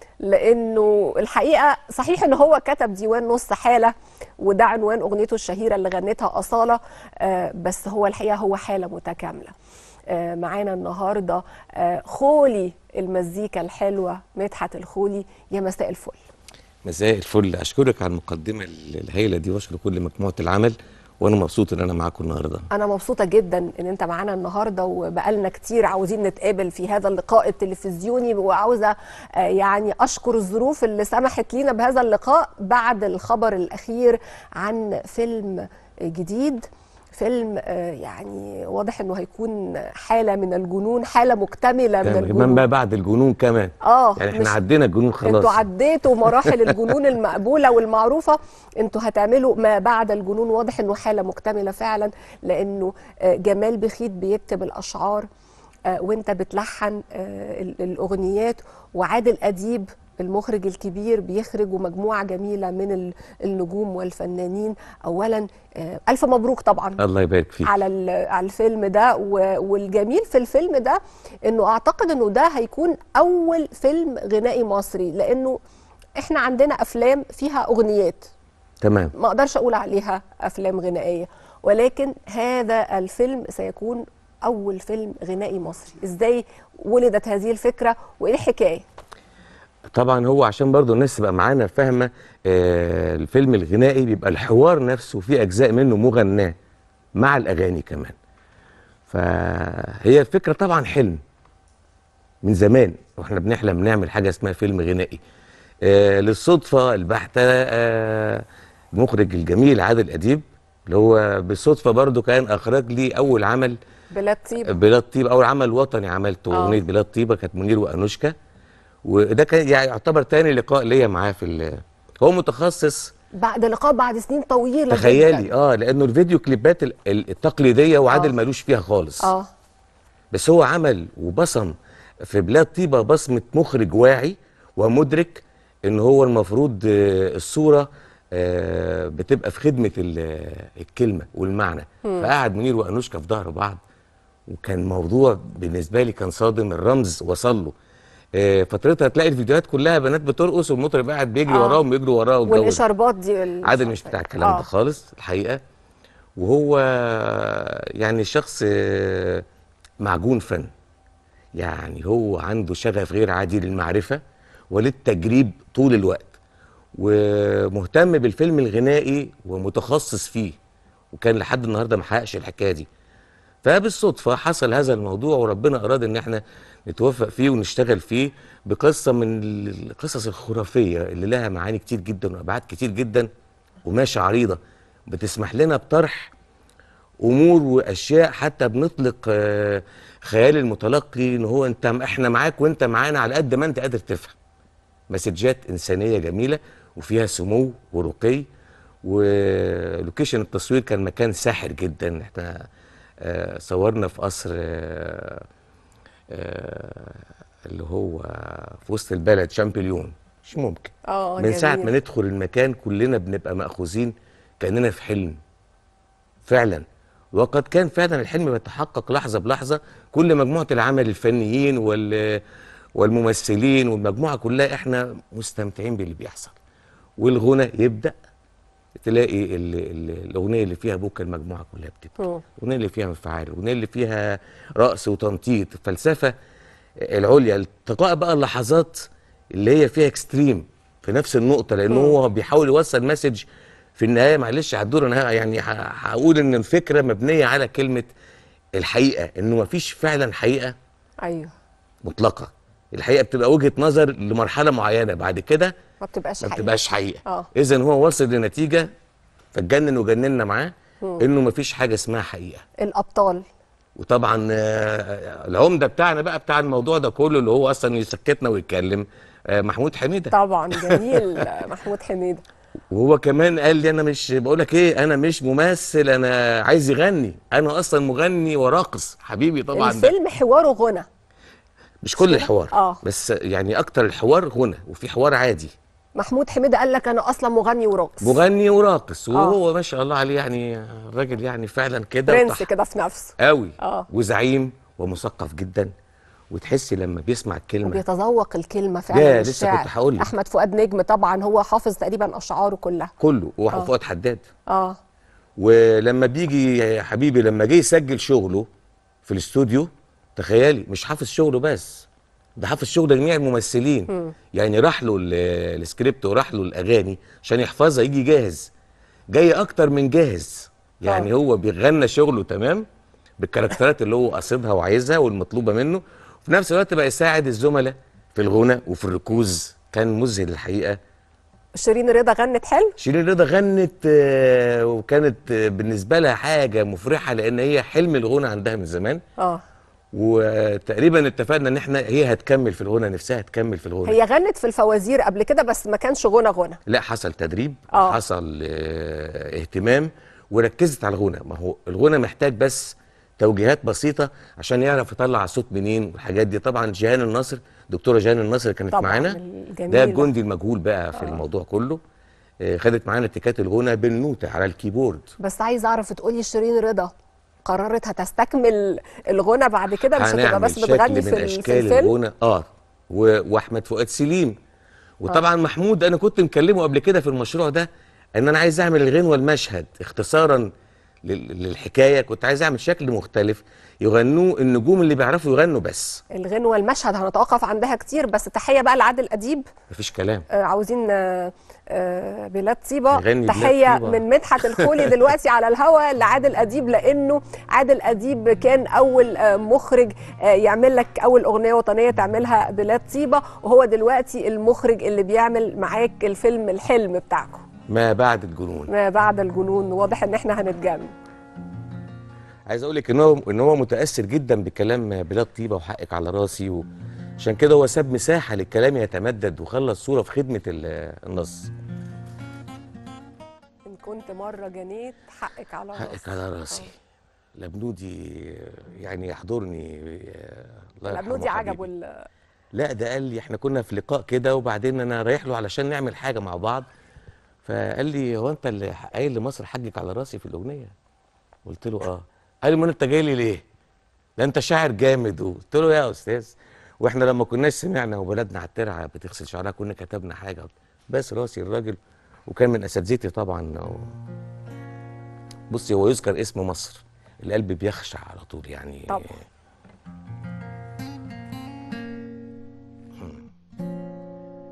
لانه الحقيقه صحيح ان هو كتب ديوان نص حاله وده عنوان اغنيته الشهيره اللي غنتها اصاله آه، بس هو الحقيقه هو حاله متكامله آه، معانا النهارده آه، خولي المزيكا الحلوه مدحت الخولي يا مساء الفل مساء الفل اشكرك على المقدمه الهائله دي واشكر كل مجموعه العمل وانا مبسوط ان انا معاكم النهارده انا مبسوطه جدا ان انت معانا النهارده وبقالنا كتير عاوزين نتقابل في هذا اللقاء التلفزيوني وعاوزه آه، يعني اشكر الظروف اللي سمحت لينا بهذا اللقاء بعد الخبر الاخير عن فيلم جديد فيلم آه، يعني واضح انه هيكون حاله من الجنون حاله مكتمله من كمان الجنون بقى بعد الجنون كمان اه يعني مش- احنا عدينا الجنون خلاص انتوا عديتوا مراحل الجنون المقبوله والمعروفه انتوا هتعملوا ما بعد الجنون واضح انه حاله مكتمله فعلا لانه آه، جمال بخيت بيكتب الاشعار آه، وانت بتلحن آه، ال- الاغنيات وعادل اديب المخرج الكبير بيخرج ومجموعه جميله من ال- النجوم والفنانين اولا آه، الف مبروك طبعا الله يبارك فيك على ال- على الفيلم ده و- والجميل في الفيلم ده انه اعتقد انه ده هيكون اول فيلم غنائي مصري لانه احنا عندنا افلام فيها اغنيات تمام ما اقدرش اقول عليها افلام غنائيه ولكن هذا الفيلم سيكون اول فيلم غنائي مصري ازاي ولدت هذه الفكره وايه الحكايه طبعا هو عشان برضو الناس تبقى معانا فاهمه آه الفيلم الغنائي بيبقى الحوار نفسه فيه اجزاء منه مغناه مع الاغاني كمان فهي الفكره طبعا حلم من زمان واحنا بنحلم نعمل حاجه اسمها فيلم غنائي آه للصدفه البحته آه المخرج الجميل عادل اديب اللي هو بالصدفه برضو كان اخرج لي اول عمل بلاد طيبه بلاد طيبه اول عمل وطني عملته آه. اغنيه بلاد طيبه كانت منير وانوشكا وده كان يعني يعتبر تاني لقاء ليا معاه في ال- هو متخصص بعد لقاء بعد سنين طويله تخيلي جداً. اه لانه الفيديو كليبات ال- ال- التقليديه وعادل مالوش فيها خالص اه بس هو عمل وبصم في بلاد طيبه بصمه مخرج واعي ومدرك ان هو المفروض آه، الصوره آه، بتبقى في خدمه ال- الكلمه والمعنى مم. فقعد منير وانوشكا في ظهر بعض وكان موضوع بالنسبه لي كان صادم الرمز وصل له آه، فترتها تلاقي الفيديوهات كلها بنات بترقص والمطرب قاعد بيجري آه. وراهم ويجروا وراه والجو ده. والاشاربات دي ال- عادل مش بتاع الكلام آه. ده خالص الحقيقه وهو يعني شخص آه، معجون فن يعني هو عنده شغف غير عادي للمعرفه وللتجريب طول الوقت ومهتم بالفيلم الغنائي ومتخصص فيه وكان لحد النهارده ما حققش الحكايه دي فبالصدفه حصل هذا الموضوع وربنا اراد ان احنا نتوفق فيه ونشتغل فيه بقصه من القصص الخرافيه اللي لها معاني كتير جدا وابعاد كتير جدا وماشيه عريضه بتسمح لنا بطرح امور واشياء حتى بنطلق آه، خيال المتلقي ان هو انت احنا معاك وانت معانا على قد ما انت قادر تفهم مسجات انسانيه جميله وفيها سمو ورقي ولوكيشن التصوير كان مكان ساحر جدا احنا آه، صورنا في قصر آه، آه، اللي هو في وسط البلد شامبليون مش ممكن اه من ساعه جميل. ما ندخل المكان كلنا بنبقى مأخوذين كأننا في حلم فعلا وقد كان فعلا الحلم بيتحقق لحظه بلحظه كل مجموعه العمل الفنيين وال والممثلين والمجموعه كلها احنا مستمتعين باللي بيحصل والغنى يبدا تلاقي ال ال الاغنيه اللي فيها بكى المجموعه كلها بتبكي مم. الاغنيه اللي فيها انفعال الاغنيه اللي فيها رقص وتنطيط فلسفه العليا التقاء بقى اللحظات اللي هي فيها اكستريم في نفس النقطه لان مم. هو بيحاول يوصل مسج في النهايه معلش هتدور انا ه- يعني ه- هقول ان الفكره مبنيه على كلمه الحقيقه انه مفيش فعلا حقيقه ايوه مطلقه الحقيقه بتبقى وجهه نظر لمرحله معينه بعد كده ما بتبقاش ما حقيقة. بتبقاش حقيقه اه اذا هو وصل لنتيجه فاتجنن وجننا معاه مم. انه مفيش حاجه اسمها حقيقه الابطال وطبعا آه، العمده بتاعنا بقى بتاع الموضوع ده كله اللي هو اصلا يسكتنا ويتكلم آه، محمود حميده طبعا جميل محمود حميده وهو كمان قال لي انا مش بقول لك ايه انا مش ممثل انا عايز يغني انا اصلا مغني وراقص حبيبي طبعا ده الفيلم حواره غنى مش كل الحوار آه. بس يعني اكتر الحوار غنى وفي حوار عادي محمود حميده قال لك انا اصلا مغني وراقص مغني وراقص وهو ما شاء الله عليه يعني الراجل يعني فعلا كده برنس وطح- كده في نفسه قوي اه وزعيم ومثقف جدا وتحسي لما بيسمع الكلمه وبيتذوق الكلمه يا فعلا لسه الشعر. كنت هقول لك. احمد فؤاد نجم طبعا هو حافظ تقريبا اشعاره كلها كله آه. وفؤاد حداد اه ولما بيجي يا حبيبي لما جه يسجل شغله في الاستوديو تخيلي مش حافظ شغله بس ده حافظ شغل جميع الممثلين مم. يعني راح له ال- السكريبت وراح له الاغاني عشان يحفظها يجي جاهز جاي اكتر من جاهز يعني آه. هو بيغنى شغله تمام بالكاركترات اللي هو قاصدها وعايزها والمطلوبه منه وفي نفس الوقت بقى يساعد الزملاء في الغنى وفي الركوز كان مذهل الحقيقه شيرين رضا غنت حلو شيرين رضا غنت آه، وكانت آه، بالنسبه لها حاجه مفرحه لان هي حلم الغنى عندها من زمان اه وتقريبا اتفقنا ان احنا هي هتكمل في الغنى نفسها هتكمل في الغنى هي غنت في الفوازير قبل كده بس ما كانش غنى غنى لا حصل تدريب آه. حصل آه، اهتمام وركزت على الغنى ما هو الغنى محتاج بس توجيهات بسيطه عشان يعرف يطلع الصوت منين والحاجات دي طبعا جيهان الناصر دكتوره جيهان الناصر كانت طبعاً معانا الجميلة. ده الجندي المجهول بقى في آه. الموضوع كله آه، خدت معانا تكات الغنى بالنوتة على الكيبورد بس عايز اعرف تقولي شيرين رضا قررت هتستكمل الغنى بعد كده مش هتبقى هنعمل بس شكل بتغني من في, ال- في اشكال الفيلم الغنى اه و- واحمد فؤاد سليم وطبعا محمود انا كنت مكلمه قبل كده في المشروع ده ان انا عايز اعمل الغنوه المشهد اختصارا لل- للحكايه كنت عايز اعمل شكل مختلف يغنوه النجوم اللي بيعرفوا يغنوا بس الغنوة المشهد هنتوقف عندها كتير بس تحية بقى لعادل أديب مفيش كلام آه عاوزين آه آه بلاد طيبة يغني بلاد تحية طيبة. من مدحت الخولي دلوقتي على الهوا لعادل أديب لأنه عادل أديب كان أول آه مخرج آه يعمل لك أول أغنية وطنية تعملها بلاد طيبة وهو دلوقتي المخرج اللي بيعمل معاك الفيلم الحلم بتاعكم ما بعد الجنون ما بعد الجنون واضح إن إحنا هنتجنن عايز اقول لك ان هو ان هو متاثر جدا بكلام بلاد طيبه وحقك على راسي وعشان كده هو ساب مساحه للكلام يتمدد وخلى الصوره في خدمه ال- النص إن كنت مرة جنيت حقك على راسي حقك على راسي لبنودي يعني يحضرني الله يرحمه الأبنودي حبيبي. عجبه ال- لا ده قال لي احنا كنا في لقاء كده وبعدين انا رايح له علشان نعمل حاجه مع بعض فقال لي هو انت اللي قايل لمصر حقك على راسي في الاغنيه قلت له اه قال لي ما انت جاي لي ليه ده انت شاعر جامد قلت له يا استاذ واحنا لما كناش سمعنا وبلدنا على الترعه بتغسل شعرها كنا كتبنا حاجه بس راسي الراجل وكان من اساتذتي طبعا و- بصي هو يذكر اسم مصر القلب بيخشع على طول يعني طبعا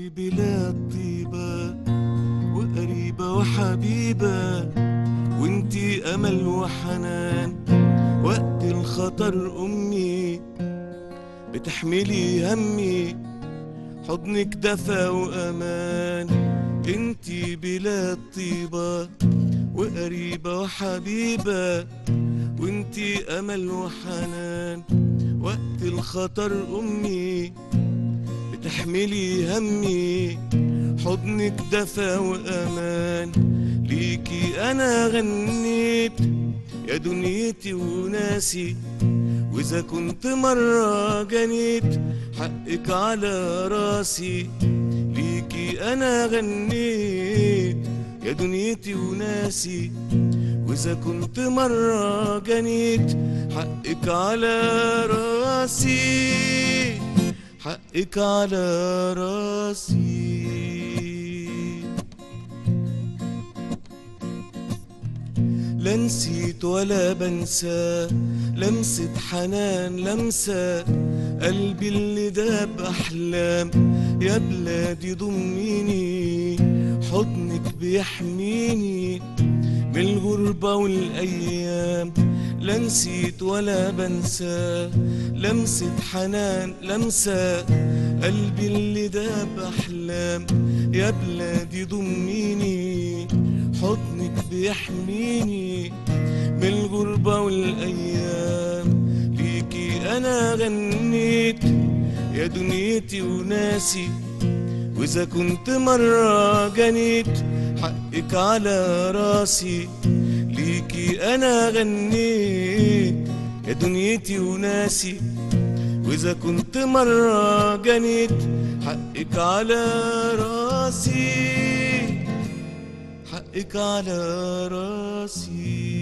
بلاد طيبة وقريبة وحبيبة وانتي أمل وحنان وقت الخطر أمي بتحملي همي حضنك دفى وأمان انتي بلاد طيبة وقريبة وحبيبة وانتي أمل وحنان وقت الخطر أمي بتحملي همي حضنك دفى وأمان ليكي أنا غنيت يا دنيتي وناسي وإذا كنت مرة جنيت حقك على راسي ليكي أنا غنيت يا دنيتي وناسي وإذا كنت مرة جنيت حقك على راسي حقك على راسي لا نسيت ولا بنسى لمسة حنان لمسة قلبي اللي داب أحلام يا بلادي ضميني حضنك بيحميني من الغربة والأيام لا نسيت ولا بنسى لمسة حنان لمسة قلبي اللي داب أحلام يا بلادي ضميني حضنك بيحميني من الغربة والأيام ليكي أنا غنيت يا دنيتي وناسي وإذا كنت مرة جنيت حقك على راسي ليكي أنا غنيت يا دنيتي وناسي وإذا كنت مرة جنيت حقك على راسي حقك على راسي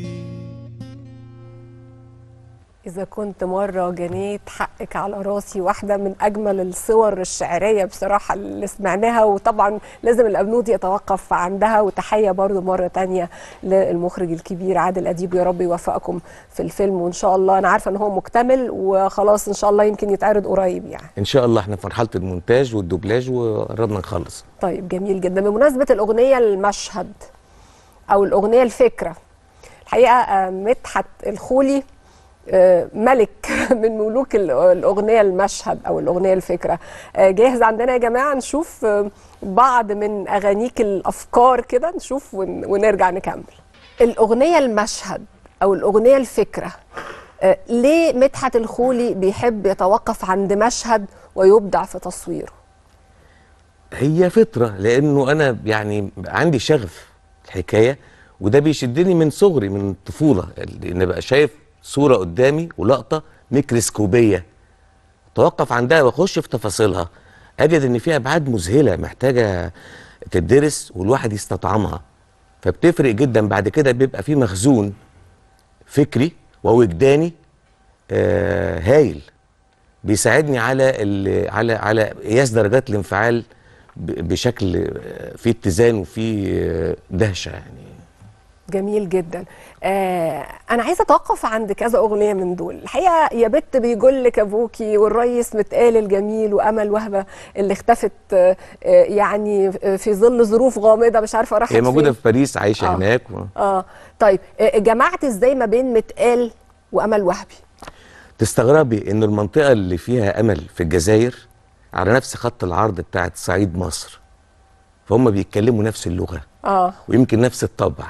إذا كنت مرة جنيت حقك على راسي واحدة من أجمل الصور الشعرية بصراحة اللي سمعناها وطبعا لازم الأبنود يتوقف عندها وتحية برضو مرة تانية للمخرج الكبير عادل أديب يا رب يوفقكم في الفيلم وإن شاء الله أنا عارفة إن هو مكتمل وخلاص إن شاء الله يمكن يتعرض قريب يعني ان شاء الله احنا في مرحله المونتاج والدوبلاج وقربنا نخلص طيب جميل جدا بمناسبة الأغنية المشهد أو الأغنية الفكرة الحقيقة آه، مدحت الخولي آه، ملك من ملوك ال- الأغنية المشهد أو الأغنية الفكرة آه، جاهز عندنا يا جماعة نشوف آه، بعض من أغانيك الأفكار كده نشوف ون- ونرجع نكمل الأغنية المشهد أو الأغنية الفكرة آه، ليه مدحت الخولي بيحب يتوقف عند مشهد ويبدع في تصويره هي فطره لانه انا يعني عندي شغف الحكايه وده بيشدني من صغري من الطفوله ان بقى شايف صوره قدامي ولقطه ميكروسكوبيه توقف عندها واخش في تفاصيلها اجد ان فيها ابعاد مذهله محتاجه تدرس والواحد يستطعمها فبتفرق جدا بعد كده بيبقى في مخزون فكري ووجداني آه هايل بيساعدني على ال- على على قياس درجات الانفعال ب- بشكل آه، فيه اتزان وفيه آه، دهشه يعني جميل جدا آه انا عايزه اتوقف عند كذا اغنيه من دول الحقيقه يا بت بيجلك ابوكي والريس متقال الجميل وامل وهبه اللي اختفت آه آه، يعني في ظل ظروف غامضه مش عارفه راحت هي موجوده فين. في باريس عايشه آه. هناك و... اه طيب آه جمعت ازاي ما بين متقال وامل وهبي تستغربي ان المنطقه اللي فيها امل في الجزائر على نفس خط العرض بتاعت صعيد مصر فهم بيتكلموا نفس اللغه اه ويمكن نفس الطبع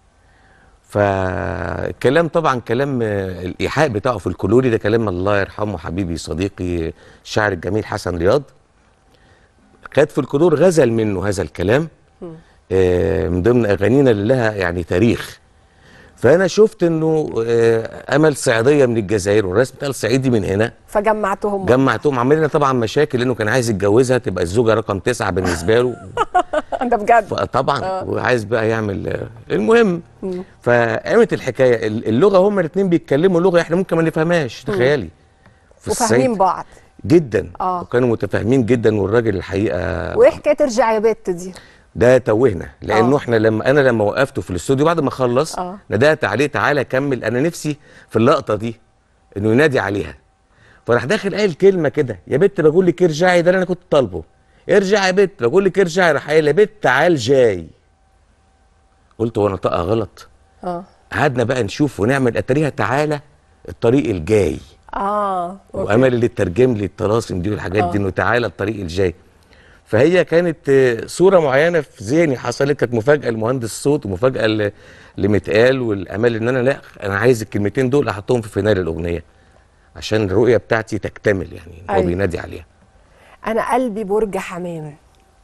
فالكلام طبعا كلام آه، الايحاء بتاعه في الكلوري ده كلام الله يرحمه حبيبي صديقي الشاعر الجميل حسن رياض خد في الكلور غزل منه هذا الكلام آه، من ضمن اغانينا اللي لها يعني تاريخ فانا شفت انه آه، امل صعيديه من الجزائر والرسم بتاع الصعيدي من هنا فجمعتهم جمعتهم عمل لنا طبعا مشاكل لانه كان عايز يتجوزها تبقى الزوجه رقم تسعه بالنسبه له ده بجد طبعا آه. وعايز بقى يعمل آه، المهم مم. فقامت الحكايه ال- اللغه هما الاثنين بيتكلموا لغه احنا ممكن ما نفهمهاش مم. تخيلي في وفاهمين الصعيد بعض جدا آه. وكانوا متفاهمين جدا والراجل الحقيقه وايه حكايه ارجع يا بت دي ده توهنا لانه آه. احنا لما انا لما وقفته في الاستوديو بعد ما خلص آه. ندهت عليه تعالى كمل انا نفسي في اللقطه دي انه ينادي عليها فراح داخل قايل كلمه كده يا بت بقول لك ارجعي ده اللي انا كنت طالبه ارجع يا بت بقول لك ارجع راح قايل يا بت تعال جاي قلت هو انا طاقه غلط اه قعدنا بقى نشوف ونعمل اتاريها تعالى الطريق الجاي اه أوكي. وامل اللي ترجم لي الطلاسم دي والحاجات آه. دي انه تعالى الطريق الجاي فهي كانت آه، صوره معينه في ذهني حصلت كانت مفاجاه لمهندس الصوت ومفاجاه ل- لمتقال والامال ان انا لا انا عايز الكلمتين دول احطهم في فينال الاغنيه عشان الرؤيه بتاعتي تكتمل يعني هو أيوة. بينادي عليها انا قلبي برج حمام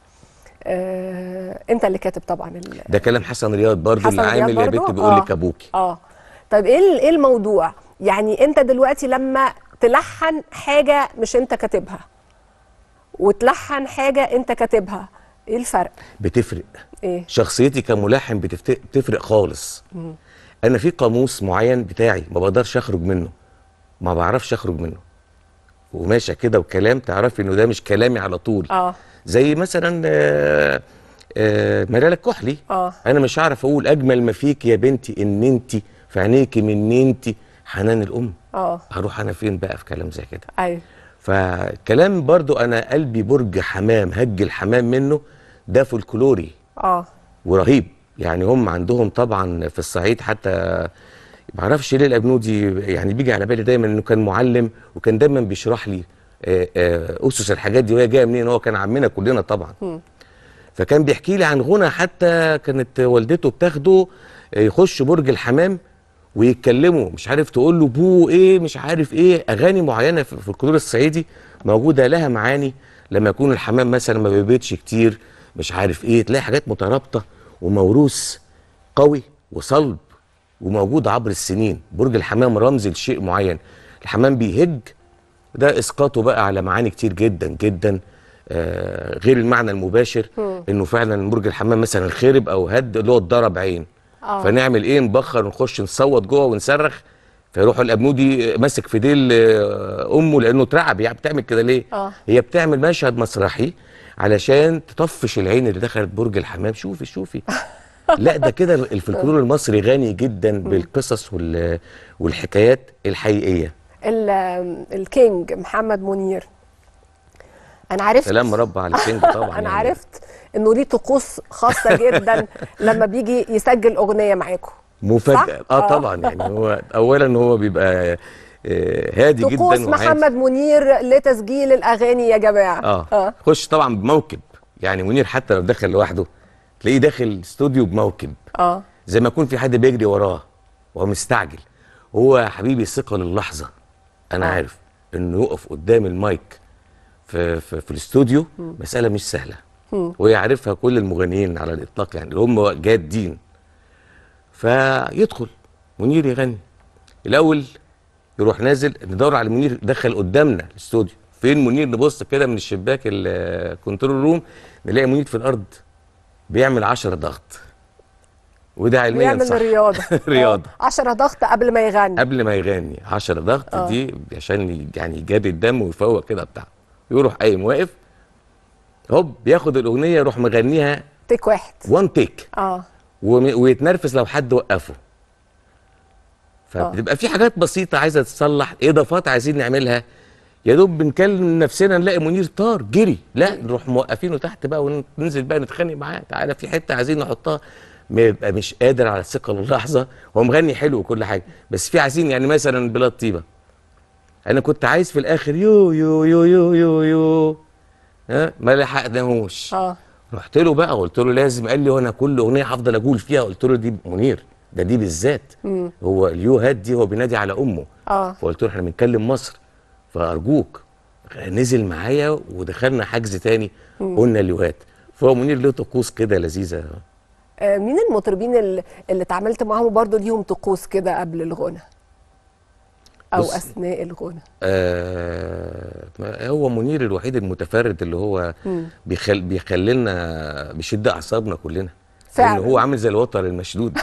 آه، انت اللي كاتب طبعا ال- ده كلام حسن رياض برضه حسن اللي رياض عامل يا برضو؟ بنت بيقول آه. لك ابوكي اه طيب ايه ال- ايه الموضوع يعني انت دلوقتي لما تلحن حاجه مش انت كاتبها وتلحن حاجه انت كاتبها ايه الفرق بتفرق ايه شخصيتي كملحن بتفت- بتفرق خالص مم. انا في قاموس معين بتاعي ما بقدرش اخرج منه ما بعرفش اخرج منه وماشي كده وكلام تعرفي انه ده مش كلامي على طول اه زي مثلا آه، آه، مريالة الكحلي اه انا مش هعرف اقول اجمل ما فيك يا بنتي ان انت في عينيكي من انت حنان الام اه هروح انا فين بقى في كلام زي كده ايوه فكلام برضو انا قلبي برج حمام هج الحمام منه ده فولكلوري اه ورهيب يعني هم عندهم طبعا في الصعيد حتى ما اعرفش ليه الابنودي يعني بيجي على بالي دايما انه كان معلم وكان دايما بيشرح لي آه، آه، اسس الحاجات دي وهي جايه منين هو كان عمنا كلنا طبعا مم. فكان بيحكي لي عن غنى حتى كانت والدته بتاخده آه، يخش برج الحمام ويتكلموا مش عارف تقول له بو ايه مش عارف ايه اغاني معينه في في الكلور الصعيدي موجوده لها معاني لما يكون الحمام مثلا ما بيبيضش كتير مش عارف ايه تلاقي حاجات مترابطه وموروث قوي وصلب وموجود عبر السنين برج الحمام رمز لشيء معين الحمام بيهج ده اسقاطه بقى على معاني كتير جدا جدا آه غير المعنى المباشر مم. انه فعلا برج الحمام مثلا خرب او هد اللي هو اتضرب عين آه. فنعمل ايه نبخر ونخش نصوت جوه ونصرخ فيروح الابنودي ماسك في ديل آه، امه لانه اترعب يعني بتعمل كده ليه؟ اه هي بتعمل مشهد مسرحي علشان تطفش العين اللي دخلت برج الحمام شوفي شوفي لا ده كده الفلكلور المصري غني جدا بالقصص وال- والحكايات الحقيقيه ال- الكينج محمد منير انا عرفت سلام مربع على الكينج طبعا انا يعني. عرفت انه ليه طقوس خاصه جدا لما بيجي يسجل اغنيه معاكم مفاجاه صح؟ اه آه. طبعا يعني هو اولا هو بيبقى آه، هادي جدا طقوس وعادي. محمد منير لتسجيل الاغاني يا جماعه اه اه خش طبعا بموكب يعني منير حتى لو دخل لوحده تلاقيه داخل استوديو بموكب اه زي ما يكون في حد بيجري وراه وهو مستعجل هو يا حبيبي ثقه للحظه انا آه. عارف انه يقف قدام المايك في في, في الاستوديو مم. مساله مش سهله مم. ويعرفها كل المغنيين على الاطلاق يعني اللي هم جادين فيدخل منير يغني الاول يروح نازل ندور على منير دخل قدامنا الاستوديو فين منير نبص كده من الشباك الكنترول روم نلاقي منير في الارض بيعمل 10 ضغط وده علميا بيعمل صح رياضه رياضه 10 ضغط قبل ما يغني قبل ما يغني 10 ضغط آه. دي عشان ي- يعني يجري الدم ويفوق كده بتاع يروح قايم واقف هوب بياخد الاغنيه يروح مغنيها تيك واحد وان تيك اه وم- ويتنرفز لو حد وقفه فبتبقى في حاجات بسيطه عايزه تتصلح اضافات عايزين نعملها يا دوب بنكلم نفسنا نلاقي منير طار جري لا نروح موقفينه تحت بقى وننزل بقى نتخانق معاه تعالى في حته عايزين نحطها ما يبقى مش قادر على الثقه للحظه هو مغني حلو وكل حاجه بس في عايزين يعني مثلا بلاد طيبه انا كنت عايز في الاخر يو يو يو يو يو يو ها ما لحقناهوش اه رحت له بقى قلت له لازم قال لي وانا كل اغنيه هفضل اقول فيها قلت له دي منير ده دي بالذات مم. هو اليو هات دي هو بينادي على امه اه فقلت له احنا بنتكلم مصر فارجوك نزل معايا ودخلنا حجز تاني مم. قلنا اليوهات فهو منير له طقوس كده لذيذه آه، مين المطربين اللي, اللي اتعاملت معاهم برضو ليهم طقوس كده قبل الغنى او بص- اثناء الغنى آه ما- هو منير الوحيد المتفرد اللي هو مم. بيخل بيخلينا بيشد اعصابنا كلنا فعلا. لأن هو عامل زي الوتر المشدود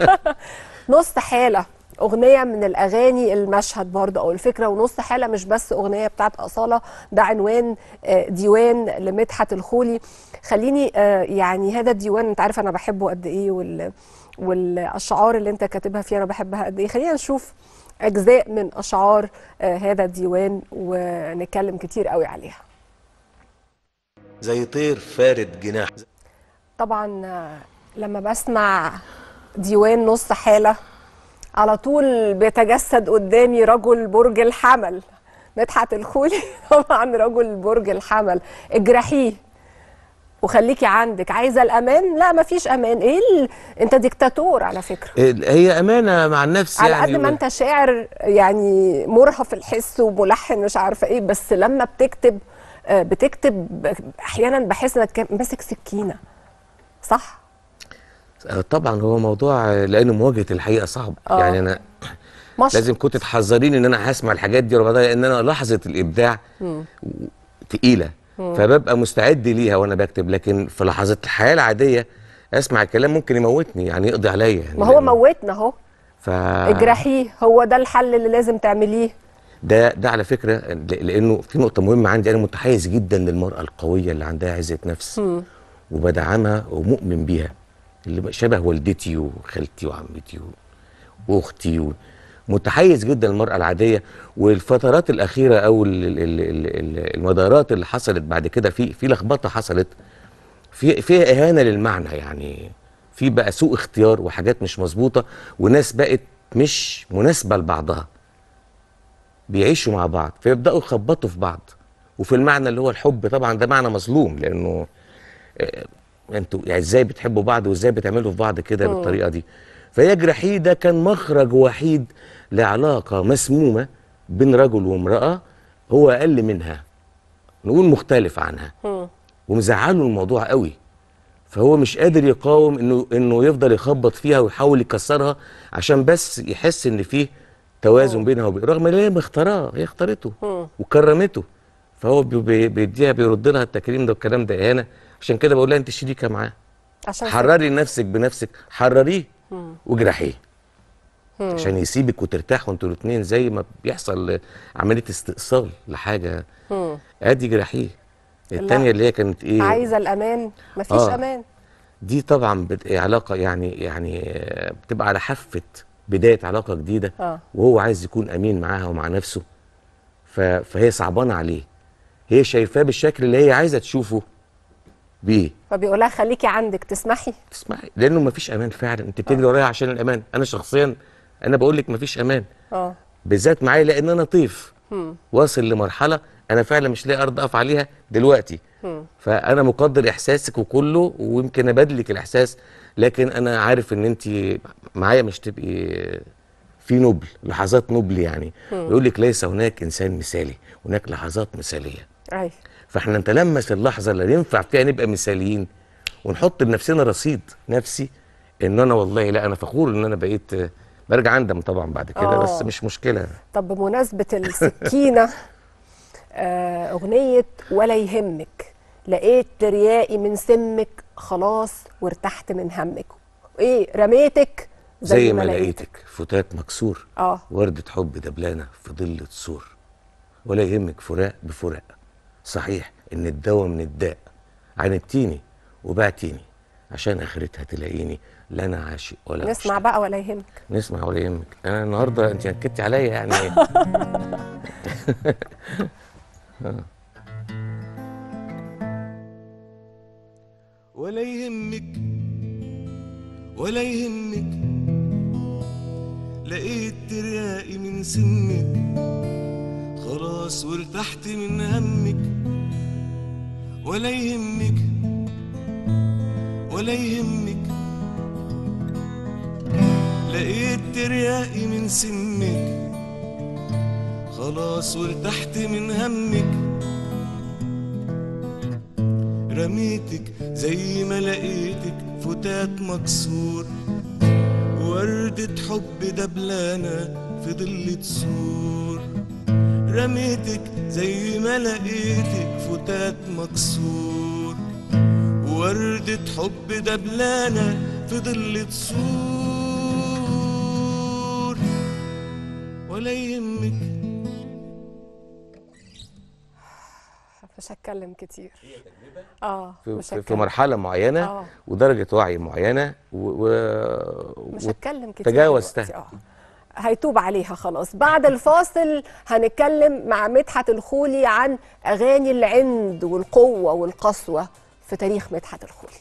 نص حالة أغنية من الأغاني المشهد برضه أو الفكرة ونص حالة مش بس أغنية بتاعت أصالة ده عنوان آه، ديوان لمدحت الخولي خليني آه، يعني هذا الديوان أنت عارف أنا بحبه قد إيه وال والأشعار اللي أنت كاتبها فيه أنا بحبها قد إيه خلينا نشوف أجزاء من أشعار آه، هذا الديوان ونتكلم كتير قوي عليها زي طير فارد جناح طبعا آه، لما بسمع ديوان نص حالة على طول بيتجسد قدامي رجل برج الحمل مدحت الخولي طبعا رجل برج الحمل اجرحيه وخليكي عندك عايزه الامان لا مفيش امان ايه ال... انت ديكتاتور على فكره هي امانه مع النفس على يعني قد ما انت شاعر يعني مرهف الحس وملحن مش عارفه ايه بس لما بتكتب آه، بتكتب احيانا بحس انك ماسك سكينه صح آه، طبعا هو موضوع آه، لان مواجهه الحقيقه صعب آه. يعني انا مش لازم كنت تحذريني ان انا هسمع الحاجات دي ورا بعضها لان انا لحظه الابداع مم. تقيله مم. فببقى مستعد ليها وانا بكتب لكن في لحظات الحياه العاديه اسمع الكلام ممكن يموتني يعني يقضي عليا يعني ما هو موتنا اهو ف اجرحيه هو ده الحل اللي لازم تعمليه ده ده على فكره ل- لانه في نقطه مهمه عندي انا متحيز جدا للمراه القويه اللي عندها عزه نفس مم. وبدعمها ومؤمن بيها اللي بقى شبه والدتي وخالتي وعمتي و- واختي و... متحيز جدا للمرأة العادية والفترات الأخيرة أو ال- ال- ال- ال- المدارات اللي حصلت بعد كده في في لخبطة حصلت في فيها إهانة للمعنى يعني في بقى سوء اختيار وحاجات مش مظبوطة وناس بقت مش مناسبة لبعضها بيعيشوا مع بعض فيبدأوا يخبطوا في بعض وفي المعنى اللي هو الحب طبعا ده معنى مظلوم لأنه آه، انتوا يعني ازاي بتحبوا بعض وازاي بتعملوا في بعض كده مم. بالطريقه دي فيجرحيه ده كان مخرج وحيد لعلاقه مسمومه بين رجل وامراه هو اقل منها نقول مختلف عنها مم. ومزعله الموضوع قوي فهو مش قادر يقاوم انه انه يفضل يخبط فيها ويحاول يكسرها عشان بس يحس ان فيه توازن بينها وبين رغم ان هي مختاراه هي اختارته مم. وكرمته فهو بي- بي- بيديها بيرد لها التكريم ده والكلام ده اهانه عشان كده بقول لها انت شريكه معاه عشان حرري نفسك بنفسك حرريه مم. واجرحيه مم. عشان يسيبك وترتاحوا انتوا الاثنين زي ما بيحصل عمليه استئصال لحاجه مم. ادي جرحيه الثانيه اللي هي كانت ايه عايزه الامان مفيش آه. امان دي طبعا بت- علاقه يعني يعني آه، بتبقى على حافه بدايه علاقه جديده اه وهو عايز يكون امين معاها ومع نفسه ف... فهي صعبانه عليه هي شايفاه بالشكل اللي هي عايزه تشوفه بيه فبيقول لها خليكي عندك تسمحي تسمعي لانه مفيش امان فعلا انت بتجري ورايا عشان الامان انا شخصيا انا بقول لك مفيش امان اه بالذات معايا لان انا طيف مم. واصل لمرحله انا فعلا مش لاقي ارض اقف عليها دلوقتي مم. فانا مقدر احساسك وكله ويمكن ابادلك الاحساس لكن انا عارف ان انت معايا مش تبقي في نبل لحظات نبل يعني مم. يقول لك ليس هناك انسان مثالي هناك لحظات مثاليه ايوه فاحنا نتلمس اللحظه اللي ينفع فيها نبقى مثاليين ونحط لنفسنا رصيد نفسي ان انا والله لا انا فخور ان انا بقيت برجع اندم طبعا بعد كده آه. بس مش مشكله طب بمناسبة السكينة آه، أغنية ولا يهمك لقيت ترياقي من سمك خلاص وارتحت من همك إيه رميتك زي ما لقيتك فتات مكسور اه وردة حب دبلانة في ظل سور ولا يهمك فراق بفراق صحيح ان الدواء من الداء عاندتيني وبعتيني عشان اخرتها تلاقيني لا انا عاشق ولا نسمع بقى ولا يهمك نسمع ولا يهمك انا النهارده انت نكدتي عليا يعني آه. ولا يهمك ولا يهمك لقيت ترياقي من سمك خلاص وارتحت من همك ولا يهمك ولا يهمك لقيت ترياقي من سمك خلاص وارتحت من همك رميتك زي ما لقيتك فتات مكسور وردة حب دبلانة في ظل سور رميتك زي ما لقيتك فتات مكسور وردة حب دبلانة في ظل سور ولا يهمك مش هتكلم كتير اه في, مش في, في هتكلم مرحله معينه آه. ودرجه وعي معينه و, و... مش هتكلم كتير تجاوزتها دلوقتي، اه هيتوب عليها خلاص بعد الفاصل هنتكلم مع مدحت الخولي عن اغاني العند والقوه والقسوه في تاريخ مدحت الخولي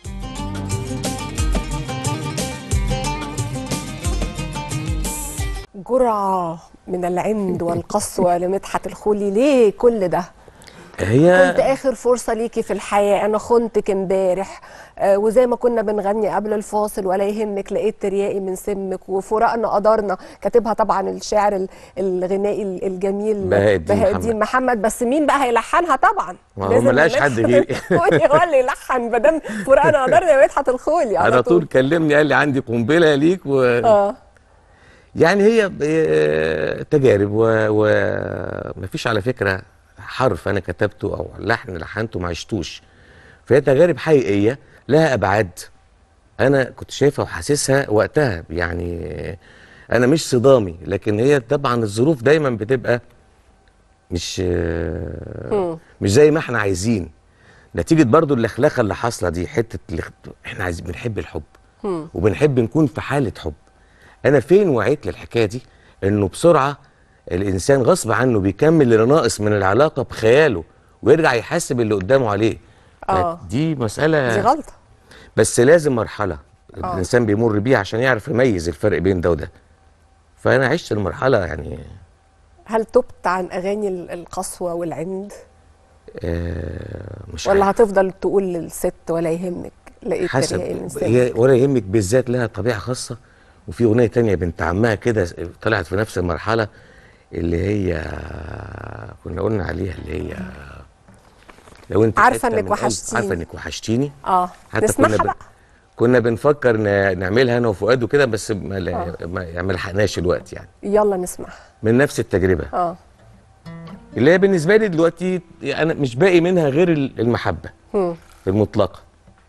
جرعه من العند والقسوه لمدحت الخولي ليه كل ده هي كنت اخر فرصه ليكي في الحياه انا خنتك امبارح آه وزي ما كنا بنغني قبل الفاصل ولا يهمك لقيت ترياقي من سمك وفراقنا قدرنا كاتبها طبعا الشاعر ال- الغنائي ال- الجميل بهاء الدين بهاء محمد. الدين محمد بس مين بقى هيلحنها طبعا ما هو لازم ملهاش مدحت حد غيري. الخولي هو اللي يلحن ما دام فراقنا قدرنا يا مدحت الخولي على طول كلمني قال لي عندي قنبله ليك و... اه يعني هي آه، تجارب ومفيش على فكره حرف انا كتبته او لحن لحنته ما عشتوش فهي تجارب حقيقيه لها ابعاد انا كنت شايفها وحاسسها وقتها يعني انا مش صدامي لكن هي طبعا الظروف دايما بتبقى مش آه، مم. مش زي ما احنا عايزين نتيجه برضو اللخلخه اللي حاصله دي حته الاخ- احنا عايزين بنحب الحب مم. وبنحب نكون في حاله حب انا فين وعيت للحكايه دي انه بسرعه الانسان غصب عنه بيكمل اللي ناقص من العلاقه بخياله ويرجع يحاسب اللي قدامه عليه اه دي مساله دي غلطه بس لازم مرحله آه. الانسان بيمر بيها عشان يعرف يميز الفرق بين ده وده فانا عشت المرحله يعني هل تبت عن اغاني ال- القسوه والعند آه مش ولا هتفضل تقول للست ولا يهمك لقيت حسب ترياقي من سمك هي ولا يهمك بالذات لها طبيعه خاصه وفي اغنيه تانية بنت عمها كده طلعت في نفس المرحله اللي هي كنا قلنا عليها اللي هي لو انت عارفة حتة إنك من قلب- وحشتيني. عارفه انك وحشتيني اه حتى نسمعها كنا بقى كنا بنفكر ن- نعملها انا وفؤاد وكده بس ما, لا- ما يعني ما لحقناش الوقت يعني يلا نسمعها من نفس التجربه اه اللي هي بالنسبه لي دلوقتي انا مش باقي منها غير المحبه مم. المطلقه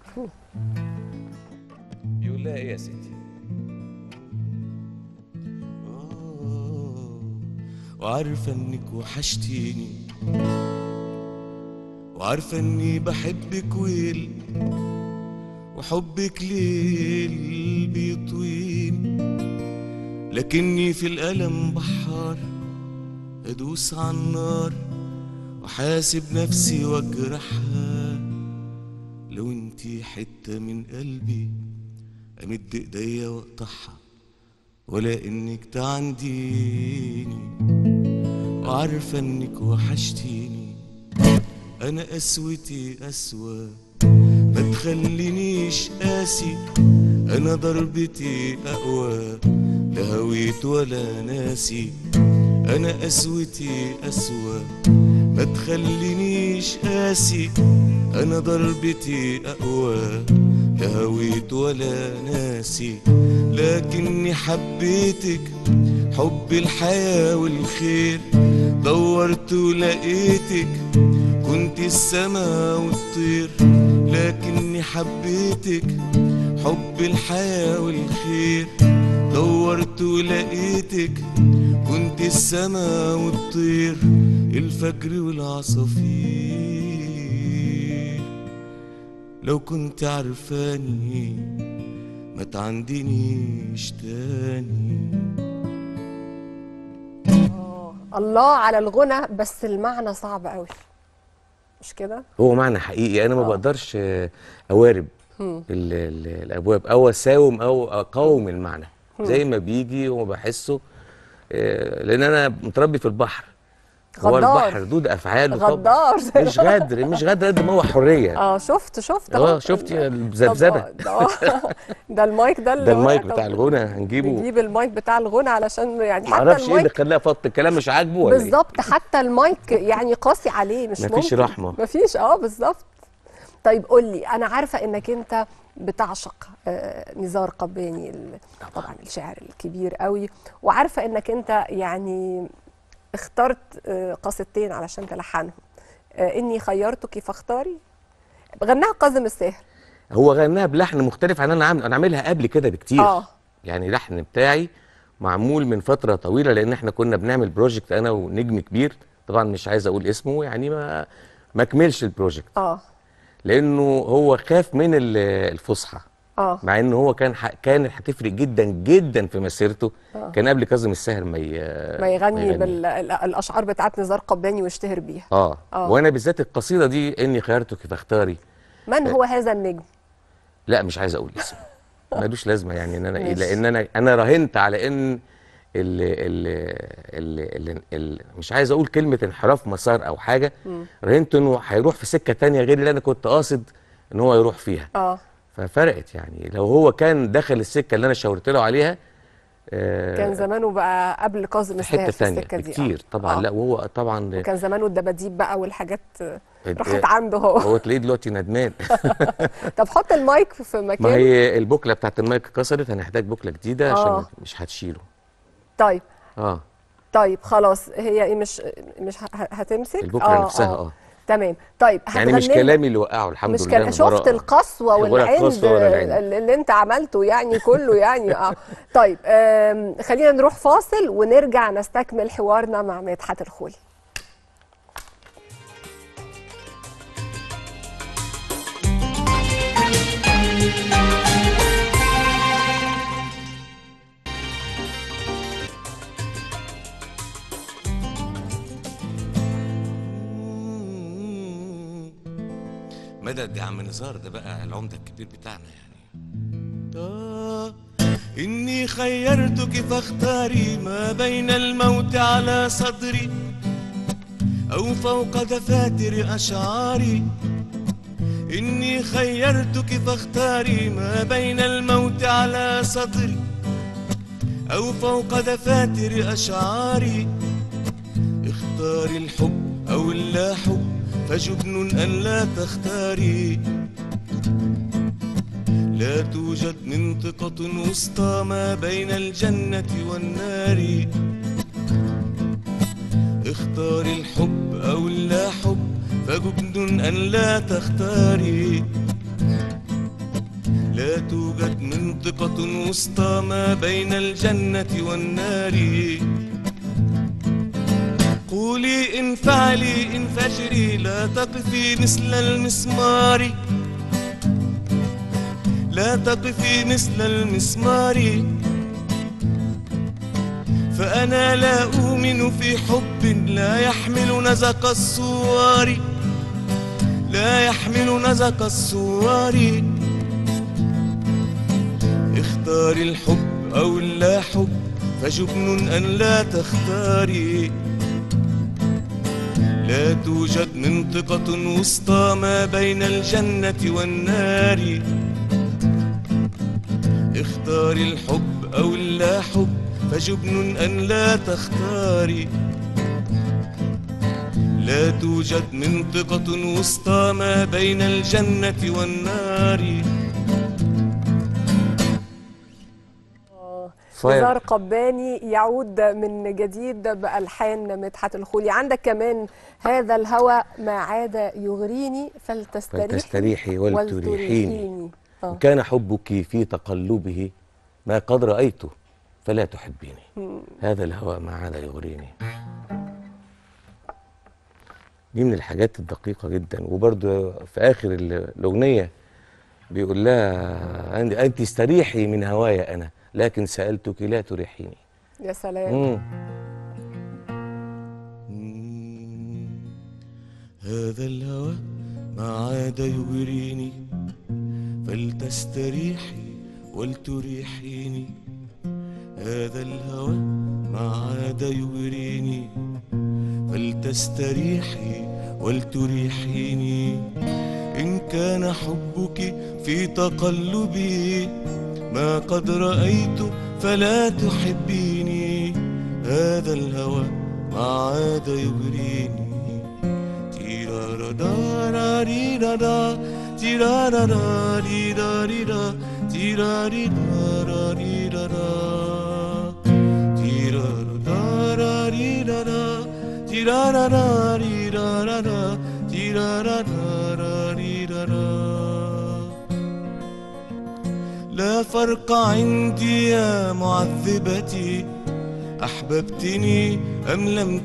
يقول لها ايه يا ستي وعارفة انك وحشتيني وعارفة اني بحبك ويل وحبك ليل بيطويني لكني في الألم بحار أدوس على النار وحاسب نفسي واجرحها لو انتي حتة من قلبي أمد ايديا واقطعها ولا انك تعنديني وعارفة انك وحشتيني انا قسوتي قسوة ما تخلينيش قاسي انا ضربتي اقوى لا هويت ولا ناسي انا قسوتي قسوة ما تخلينيش قاسي انا ضربتي اقوى لا هويت ولا ناسي لكني حبيتك حب الحياة والخير دورت ولقيتك كنت السما والطير لكني حبيتك حب الحياة والخير دورت ولقيتك كنت السما والطير الفجر والعصافير لو كنت عارفاني ما تعندنيش تاني الله على الغنى بس المعنى صعب قوي مش كده هو معنى حقيقي انا ما بقدرش آه، اوارب مم. ال- ال- الابواب او اساوم او اقاوم المعنى مم. زي ما بيجي وما بحسه آه، لان انا متربي في البحر هو غدار. البحر ردود افعاله طب- غدار مش غدر مش غدر قد ما هو حريه اه شفت شفت اه أهو. شفتي الذبذبه طب- ده ده المايك ده اللي ده هو- المايك طب بتاع الغنى هنجيبه نجيب المايك بتاع الغنى علشان يعني حتى معرفش ايه اللي المايك خلاها فط الكلام مش عاجبه ولا ايه بالظبط حتى المايك يعني قاسي عليه مش مفيش ممكن. رحمة. مفيش اه بالظبط طيب قول لي انا عارفه انك انت بتعشق آه، نزار قباني ال- طبعا الشاعر الكبير قوي وعارفه انك انت يعني اخترت آه، قصيدتين علشان تلحنهم آه، اني خيرتك فاختاري غناها كاظم الساهر هو غناها بلحن مختلف عن انا عامل انا عاملها قبل كده بكتير اه يعني لحن بتاعي معمول من فتره طويله لان احنا كنا بنعمل بروجكت انا ونجم كبير طبعا مش عايز اقول اسمه يعني ما ما كملش البروجكت اه لانه هو خاف من ال- الفصحى اه مع ان هو كان ح... كانت هتفرق جدا جدا في مسيرته آه. كان قبل كاظم الساهر ما ي... ما يغني بالاشعار بتاعت نزار قباني ويشتهر بيها اه, آه. وانا بالذات القصيده دي اني خيرتك فاختاري من هو هذا النجم لا مش عايز اقول اسمه ملوش لازمه يعني ان انا ايه ماشي. لان انا انا راهنت على ان اللي اللي اللي اللي مش عايز اقول كلمه انحراف مسار او حاجه مم. راهنت انه هيروح في سكه تانية غير اللي انا كنت قاصد ان هو يروح فيها اه ففرقت يعني لو هو كان دخل السكه اللي انا شاورت له عليها آه كان زمانه بقى قبل كاظم في الساهر حته في ثانيه السكه دي كتير طبعا آه. لا وهو طبعا وكان زمانه الدباديب بقى والحاجات آه، راحت عنده هو هو تلاقيه دلوقتي ندمان طب حط المايك في مكانه ما هي البوكله بتاعت المايك اتكسرت هنحتاج بوكله جديده عشان آه. مش هتشيله طيب اه طيب خلاص هي ايه مش مش ه- هتمسك البوكله نفسها اه تمام طيب يعني مش هتغني لنا- كلامي اللي وقعه الحمد مش لله كان أنا شفت براءة. القسوه ولا والعند القسوة ولا العند. اللي اللي انت عملته يعني كله يعني اه طيب آم، خلينا نروح فاصل ونرجع نستكمل حوارنا مع مدحت الخولي مدد يا عم نزار ده بقى العمدة الكبير بتاعنا يعني آه إني خيرتك فاختاري ما بين الموت على صدري أو فوق دفاتر أشعاري إني خيرتك فاختاري ما بين الموت على صدري أو فوق دفاتر أشعاري اختاري الحب أو اللا حب فجبن أن لا تختاري لا توجد منطقة وسطى ما بين الجنة والنار اختاري الحب أو اللا حب فجبن أن لا تختاري لا توجد منطقة وسطى ما بين الجنة والنار قولي انفعلي انفجري لا تقفي مثل المسمار لا تقفي مثل المسمار فأنا لا أؤمن في حب لا يحمل نزق الصور لا يحمل نزق الصور اختاري الحب أو اللا حب فجبن أن لا تختاري لا توجد منطقة وسطى ما بين الجنة والنار اختاري الحب أو اللا حب فجبن أن لا تختاري لا توجد منطقة وسطى ما بين الجنة والنار فاير. نزار قباني يعود من جديد بألحان مدحت الخولي عندك كمان هذا الهوى ما عاد يغريني فلتستريحي فلتستريحي ولتريحيني آه. إن كان حبك في تقلبه ما قد رأيته فلا تحبيني مم. هذا الهوى ما عاد يغريني دي من الحاجات الدقيقة جدا وبرضه في آخر ال- الأغنية بيقول لها أنت أنت استريحي من هوايا أنا لكن سألتك لا تريحيني يا سلام مم. هذا الهوى ما عاد يغريني فلتستريحي ولتريحيني هذا الهوى ما عاد يغريني فلتستريحي ولتريحيني إن كان حبك في تقلبي ما قد رأيت فلا تحبيني هذا الهوى ما عاد يغريني تيراراراريرادا تيراراراريراريرا تيراريراراريرادا تيراراراريرادا تيراراراريرادا تيراراراريرادا لا فرق عندي يا معذبتي أحببتني أم لم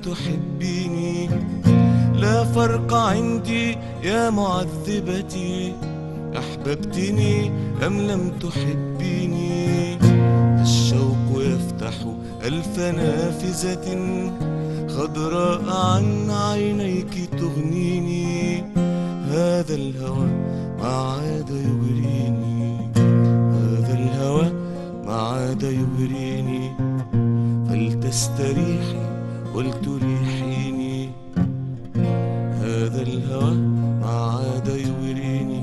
تحبيني لا فرق عندي يا معذبتي أحببتني أم لم تحبيني الشوق يفتح ألف نافذة خضراء عن عينيك تغنيني هذا الهوى ما عاد يغريني هذا الهوى ما عاد يغريني فلتستريحي ولتريحيني هذا الهوى ما عاد يغريني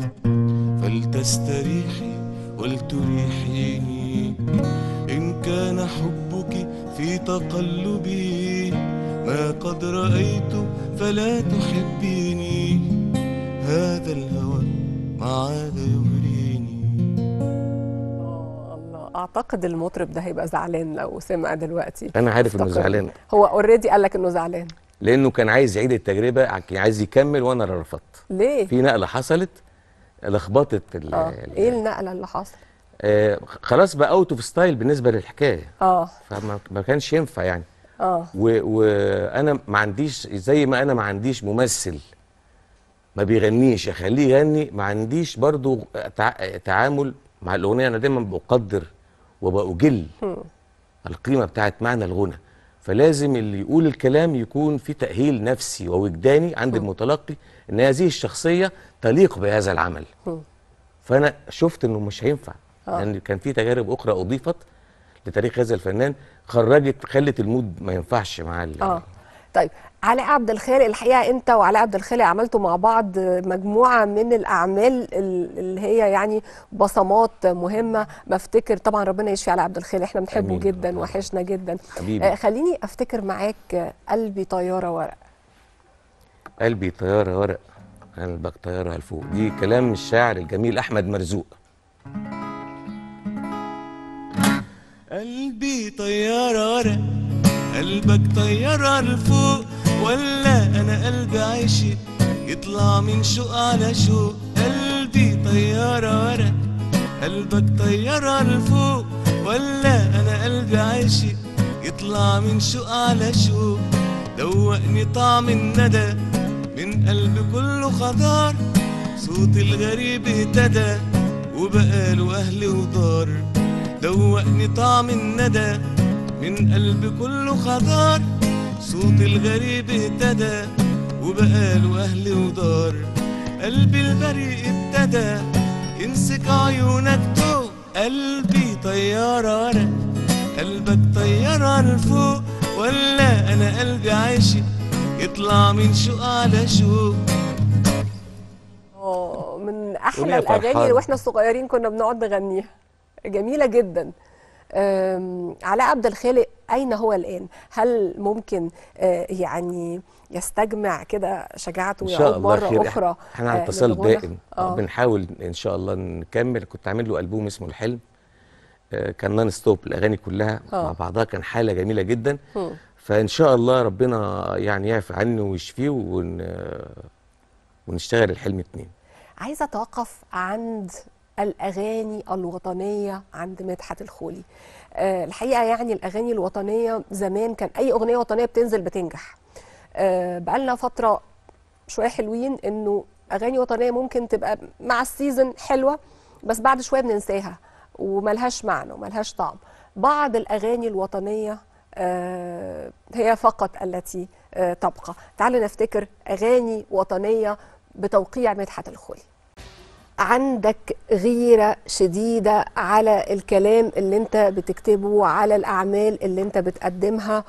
فلتستريحي ولتريحيني إن كان حبك في تقلبي ما قد رأيت فلا تحبيني هذا الهوى ما عاد يغريني الله اعتقد المطرب ده هيبقى زعلان لو سمع دلوقتي انا عارف انه افتكر. زعلان هو اوريدي قال لك انه زعلان لانه كان عايز يعيد التجربه كان عايز يكمل وانا اللي رفضت ليه في نقله حصلت لخبطت ال- اه ايه النقله اللي حصلت آه خلاص بقى اوت اوف ستايل بالنسبه للحكايه اه فما ما كانش ينفع يعني اه و- وانا ما عنديش زي ما انا ما عنديش ممثل ما بيغنيش اخليه يغني ما عنديش برضو تع... تعامل مع الاغنيه انا دايما بقدر وبأجل هم. القيمه بتاعت معنى الغنى فلازم اللي يقول الكلام يكون في تأهيل نفسي ووجداني عند المتلقي ان هذه الشخصيه تليق بهذا العمل هم. فانا شفت انه مش هينفع آه. لان كان في تجارب اخرى اضيفت لتاريخ هذا الفنان خرجت خلت المود ما ينفعش مع ال- اه طيب علاء عبد الخالق الحقيقه انت وعلاء عبد الخالق عملتوا مع بعض مجموعه من الاعمال ال- اللي هي يعني بصمات مهمه بفتكر طبعا ربنا يشفي علاء عبد الخالق احنا بنحبه آمين. جدا وحشنا جدا حبيبي. آه خليني افتكر معاك آه، قلبي طياره ورق قلبي طياره ورق قلبك طياره لفوق دي كلام الشاعر الجميل احمد مرزوق قلبي طيارة ورق قلبك طيارة لفوق ولا أنا قلبي عايشة يطلع من شوق على شوق قلبي طيارة ورق قلبك طيارة لفوق ولا أنا قلبي عايشة يطلع من شوق على شوق دوقني طعم الندى من قلب كله خضار صوت الغريب اهتدى وبقاله أهل ودار دوقني طعم الندى من قلب كله خضار صوت الغريب اهتدى وبقاله أهل ودار قلبي البريء ابتدى يمسك عيونك تو قلبي طيارة ورق قلبك طيارة لفوق ولا أنا قلبي عايشة يطلع من شوق على شوق اه من احلى أغنية الاغاني فرحان. اللي واحنا صغيرين كنا بنقعد نغنيها جميله جدا أم، علاء عبد الخالق اين هو الان هل ممكن آه، يعني يستجمع كده شجاعته ان شاء ويعود الله مره خير اخرى احنا على آه، اتصال للغنى؟ دائم اه بنحاول ان شاء الله نكمل كنت عامل له البوم اسمه الحلم آه، كان نون ستوب الاغاني كلها آه. مع بعضها كان حاله جميله جدا هم. فان شاء الله ربنا يعني يعفي عنه ويشفيه ون... ونشتغل الحلم اتنين عايزه اتوقف عند الاغاني الوطنيه عند مدحت الخولي آه، الحقيقه يعني الاغاني الوطنيه زمان كان اي اغنيه وطنيه بتنزل بتنجح آه، بقالنا فتره شويه حلوين انه اغاني وطنيه ممكن تبقى مع السيزون حلوه بس بعد شويه بننساها وملهاش معنى وملهاش طعم بعض الاغاني الوطنيه آه، هي فقط التي آه، تبقى تعالوا نفتكر اغاني وطنيه بتوقيع مدحت الخولي عندك غيرة شديدة على الكلام اللي انت بتكتبه على الأعمال اللي انت بتقدمها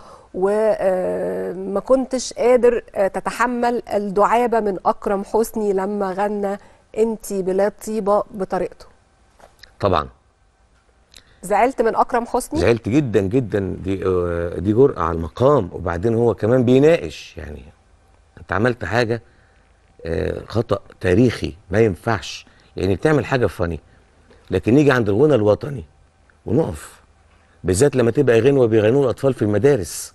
وما كنتش قادر آه، تتحمل الدعابة من أكرم حسني لما غنى انتي بلاد طيبة بطريقته طبعا زعلت من أكرم حسني؟ زعلت جدا جدا دي آه، دي جرأة على المقام وبعدين هو كمان بيناقش يعني انت عملت حاجة آه، خطأ تاريخي ما ينفعش يعني بتعمل حاجة فاني لكن نيجي عند الغنى الوطني ونقف بالذات لما تبقى غنوة بيغنوه الأطفال في المدارس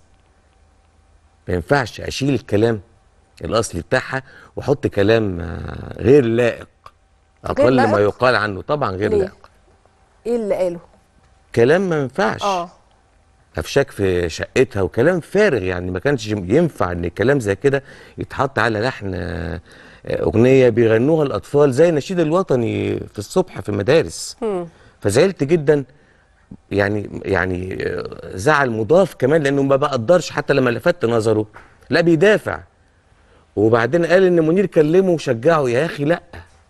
ما ينفعش أشيل الكلام الأصلي بتاعها وأحط كلام آه، غير لائق أقل ما لائق؟ يقال عنه طبعا غير ليه؟ لائق ايه اللي قاله؟ كلام ما ينفعش اه افشاك في شقتها وكلام فارغ يعني ما كانش ينفع ان كلام زي كده يتحط على لحن آه، آه، اغنيه بيغنوها الاطفال زي النشيد الوطني في الصبح في المدارس مم. فزعلت جدا يعني يعني آه، زعل مضاف كمان لانه ما بقدرش حتى لما لفت نظره لا بيدافع وبعدين قال ان منير كلمه وشجعه يا اخي لا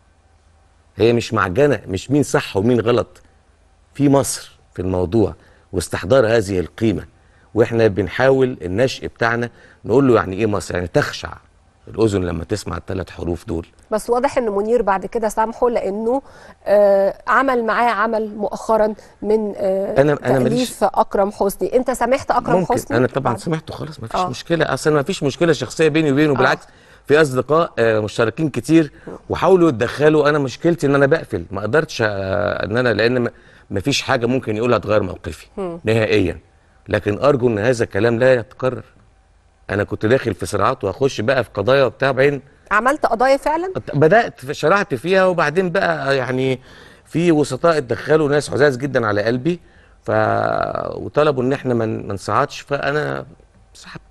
هي مش معجنه مش مين صح ومين غلط في مصر في الموضوع واستحضار هذه القيمه واحنا بنحاول النشء بتاعنا نقول له يعني ايه مصر يعني تخشع الاذن لما تسمع الثلاث حروف دول بس واضح ان منير بعد كده سامحه لانه آه عمل معاه عمل مؤخرا من آه أنا- أنا ماليش- تأليف اكرم حسني انت سامحت اكرم ممكن حسني انا طبعا سمعته خلاص ما فيش آه. مشكله اصلا ما فيش مشكله شخصيه بيني وبينه بالعكس في اصدقاء آه، مشتركين كتير وحاولوا يتدخلوا انا مشكلتي ان انا بقفل ما قدرتش آه، ان انا لان ما- ما فيش حاجه ممكن يقولها تغير موقفي مم. نهائيا لكن ارجو ان هذا الكلام لا يتكرر انا كنت داخل في صراعات وهخش بقى في قضايا وبتاع بعدين عملت قضايا فعلا بدات في- شرعت فيها وبعدين بقى يعني في وسطاء اتدخلوا ناس عزاز جدا على قلبي ف وطلبوا ان احنا ما ن- ما نصعدش فانا سحبت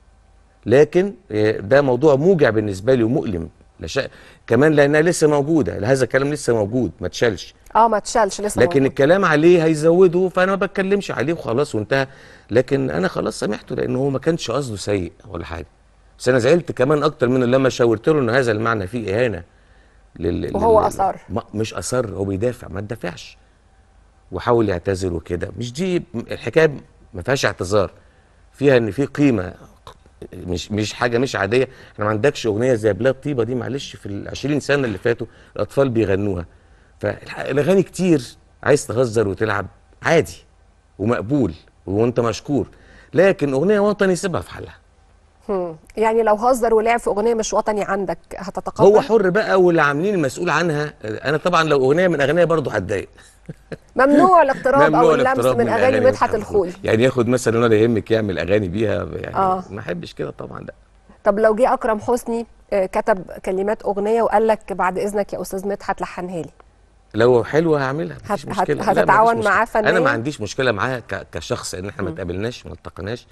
لكن آه، ده موضوع موجع بالنسبه لي ومؤلم لا شيء كمان لانها لسه موجوده هذا الكلام لسه موجود ما اتشالش اه ما تشالش لسه لكن موجود. الكلام عليه هيزوده فانا ما بتكلمش عليه وخلاص وانتهى لكن انا خلاص سامحته لان هو ما كانش قصده سيء ولا حاجه بس انا زعلت كمان اكتر من لما شاورت له ان هذا المعنى فيه اهانه لل... وهو لل- أصر. ما مش اصر هو بيدافع ما تدافعش وحاول يعتذر وكده مش دي الحكايه ما فيهاش اعتذار فيها ان في قيمه مش مش حاجه مش عاديه احنا ما عندكش اغنيه زي بلاد طيبه دي معلش في ال 20 سنه اللي فاتوا الاطفال بيغنوها فالاغاني كتير عايز تهزر وتلعب عادي ومقبول وانت مشكور لكن اغنيه وطني سيبها في حالها هم. يعني لو هزر ولعب في اغنيه مش وطني عندك هتتقبل هو حر بقى واللي عاملين المسؤول عنها انا طبعا لو اغنيه من اغنيه برضه هتضايق ممنوع الاقتراب او ممنوع اللمس الاقتراب من اغاني مدحت الخولي يعني ياخد مثلا ولا يهمك يعمل اغاني بيها يعني آه. ما احبش كده طبعا لا طب لو جه اكرم حسني آه، كتب كلمات اغنيه وقال لك بعد اذنك يا استاذ مدحت لحنها لي لو حلوه هعملها مفيش هت- هت- مشكله لا، مفيش هتتعاون مشكلة. معاه فنياً؟ انا ما عنديش مشكله معاه ك- كشخص ان احنا ما اتقابلناش ما التقيناش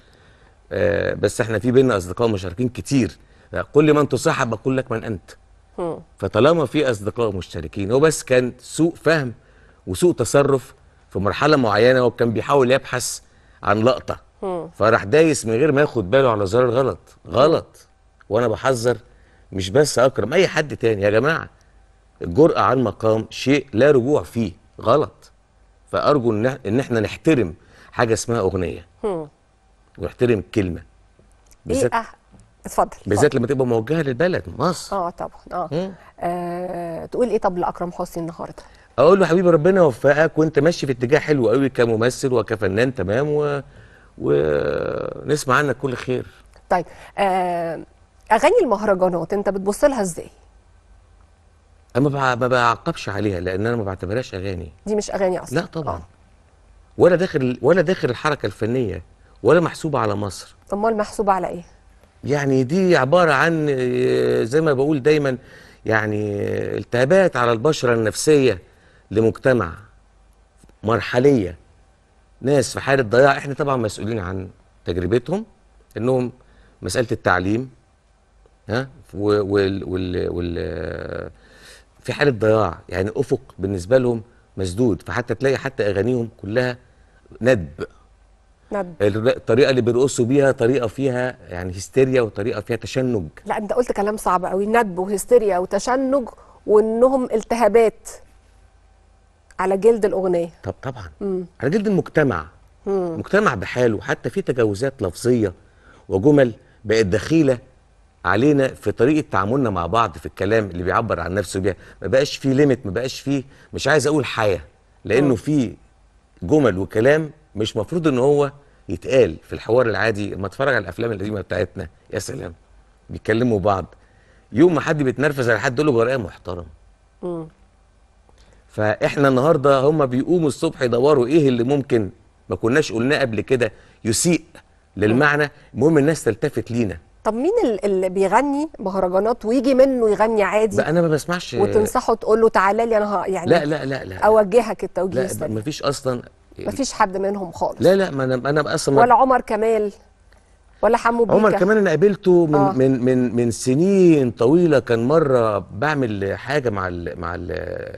آه بس احنا في بينا اصدقاء مشاركين كتير كل من تصاحب بقول لك من انت هم. فطالما في اصدقاء مشتركين هو بس كان سوء فهم وسوء تصرف في مرحله معينه وكان بيحاول يبحث عن لقطه هم. فراح دايس من غير ما ياخد باله على زرار غلط غلط وانا بحذر مش بس اكرم اي حد تاني يا جماعه الجرأة على المقام شيء لا رجوع فيه غلط فارجو ان ان احنا نحترم حاجه اسمها اغنيه هم. ونحترم كلمه ايه بالذات أه... اتفضل بالذات لما تبقى موجهه للبلد مصر اه طبعا اه, آه تقول ايه طب لاكرم حسني النهارده اقول له حبيبي ربنا يوفقك وانت ماشي في اتجاه حلو قوي كممثل وكفنان تمام و... ونسمع عنك كل خير طيب آه اغاني المهرجانات انت بتبص لها ازاي انا ما بع- ما بعقبش عليها لان انا ما بعتبرهاش اغاني دي مش اغاني اصلا لا طبعا ولا داخل ولا داخل الحركه الفنيه ولا محسوبه على مصر امال محسوبه على ايه يعني دي عباره عن آه، زي ما بقول دايما يعني آه، التهابات على البشره النفسيه لمجتمع مرحليه ناس في حاله ضياع احنا طبعا مسؤولين عن تجربتهم انهم مساله التعليم ها و- وال وال وال في حاله ضياع يعني افق بالنسبه لهم مسدود فحتى تلاقي حتى اغانيهم كلها ندب ندب الر- الطريقه اللي بيرقصوا بيها طريقه فيها يعني هستيريا وطريقه فيها تشنج لا انت قلت كلام صعب قوي ندب وهستيريا وتشنج وانهم التهابات على جلد الاغنيه طب طبعا مم. على جلد المجتمع مم. مجتمع بحاله حتى في تجاوزات لفظيه وجمل بقت دخيله علينا في طريقه تعاملنا مع بعض في الكلام اللي بيعبر عن نفسه بيها ما بقاش فيه ليميت ما بقاش فيه مش عايز اقول حياه لانه في جمل وكلام مش مفروض ان هو يتقال في الحوار العادي لما اتفرج على الافلام القديمه بتاعتنا يا سلام بيتكلموا بعض يوم ما حد بيتنرفز على حد يقول له جرأة محترم مم. فاحنا النهارده هم بيقوموا الصبح يدوروا ايه اللي ممكن ما كناش قلناه قبل كده يسيء للمعنى المهم الناس تلتفت لينا طب مين ال- اللي بيغني مهرجانات ويجي منه يغني عادي بقى انا ما بسمعش وتنصحه تقول له تعالى لي انا ه- يعني لا لا لا لا اوجهك التوجيه لا السليم ما فيش اصلا مفيش حد منهم خالص لا لا ما انا انا اصلا ولا ما عمر كمال ولا حمو بيكا عمر كمان انا قابلته من آه. آه. من من من سنين طويله كان مره بعمل حاجه مع ال مع ال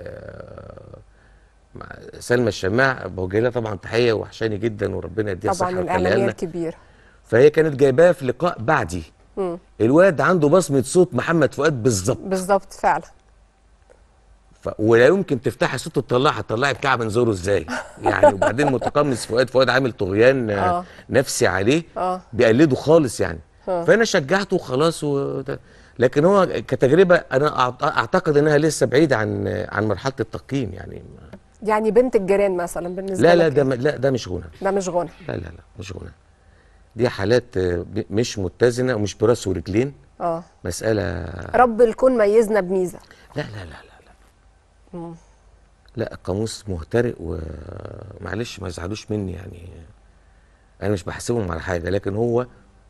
مع سلمى الشماع بوجه لها طبعا تحيه وحشاني جدا وربنا يديها الصحه طبعا ويخليها الاعلاميه لنا. الكبيره فهي كانت جايباه في لقاء بعدي مم. الواد عنده بصمه صوت محمد فؤاد بالظبط بالظبط فعلا ف... ولا يمكن تفتحي صوته تطلعها تطلعي بتاع من زوره ازاي يعني وبعدين متقمص فؤاد فؤاد عامل طغيان آه. آه. نفسي عليه اه بيقلده خالص يعني آه. فانا شجعته وخلاص و... لكن هو كتجربه انا أعت- اعتقد انها لسه بعيده عن عن مرحله التقييم يعني يعني بنت الجيران مثلا بالنسبه لا لا لك ده م- لا ده مش غنى ده مش غنى لا لا لا مش غنى دي حالات آه، ب- مش متزنه ومش براس ورجلين اه مساله رب الكون ميزنا بميزه لا لا لا مم. لا القاموس مهترئ ومعلش ما يزعلوش مني يعني انا مش بحسبهم على حاجه لكن هو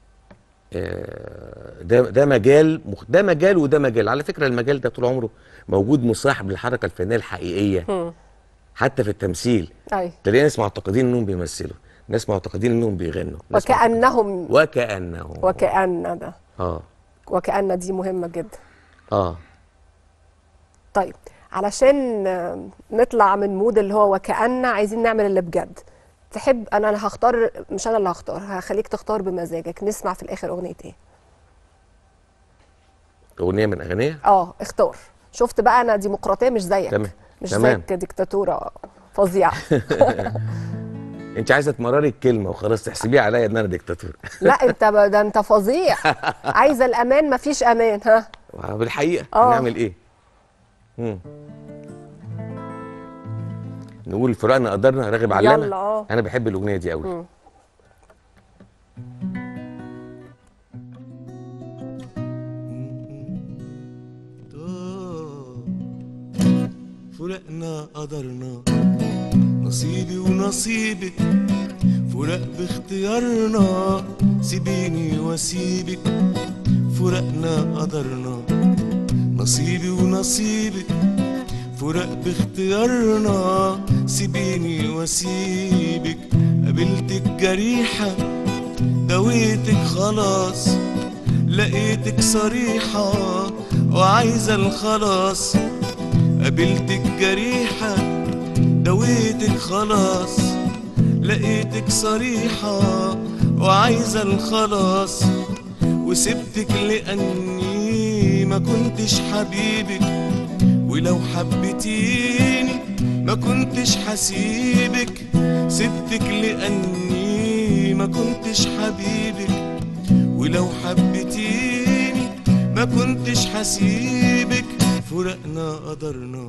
آه، ده ده مجال مخ- ده مجال وده مجال على فكره المجال ده طول عمره موجود مصاحب للحركه الفنيه الحقيقيه مم. حتى في التمثيل ايوه تلاقي ناس معتقدين انهم بيمثلوا ناس معتقدين انهم بيغنوا ناس وكانهم وكانهم وكأن ده اه وكأن دي مهمه جدا اه طيب علشان آه، نطلع من مود اللي هو وكأن عايزين نعمل اللي بجد تحب انا اللي هختار مش انا اللي هختار هخليك تختار بمزاجك نسمع في الاخر اغنيه ايه اغنيه من اغنيه اه اختار شفت بقى انا ديمقراطيه مش زيك تمام مش تمام. زيك ديكتاتوره فظيعه انت عايزه تمرري الكلمه وخلاص تحسبيها عليا ان انا ديكتاتور لا انت ب- ده انت فظيع عايزه الامان مفيش امان ها بالحقيقه آه. هنعمل ايه مم. نقول فراقنا قدرنا راغب علامه يلا، آه. انا بحب الاغنيه دي قوي مم. فرقنا قدرنا نصيبي ونصيبك فراق باختيارنا سيبيني واسيبك فرقنا قدرنا نصيبي ونصيبك فراق باختيارنا سيبيني واسيبك قابلتك جريحة دويتك خلاص لقيتك صريحة وعايزة الخلاص قابلتك جريحة دويتك خلاص لقيتك صريحة وعايزة الخلاص وسبتك لأني ما كنتش حبيبك ولو حبيتيني ما كنتش حسيبك سبتك لأني ما كنتش حبيبك ولو حبيتيني ما كنتش حسيبك فرقنا قدرنا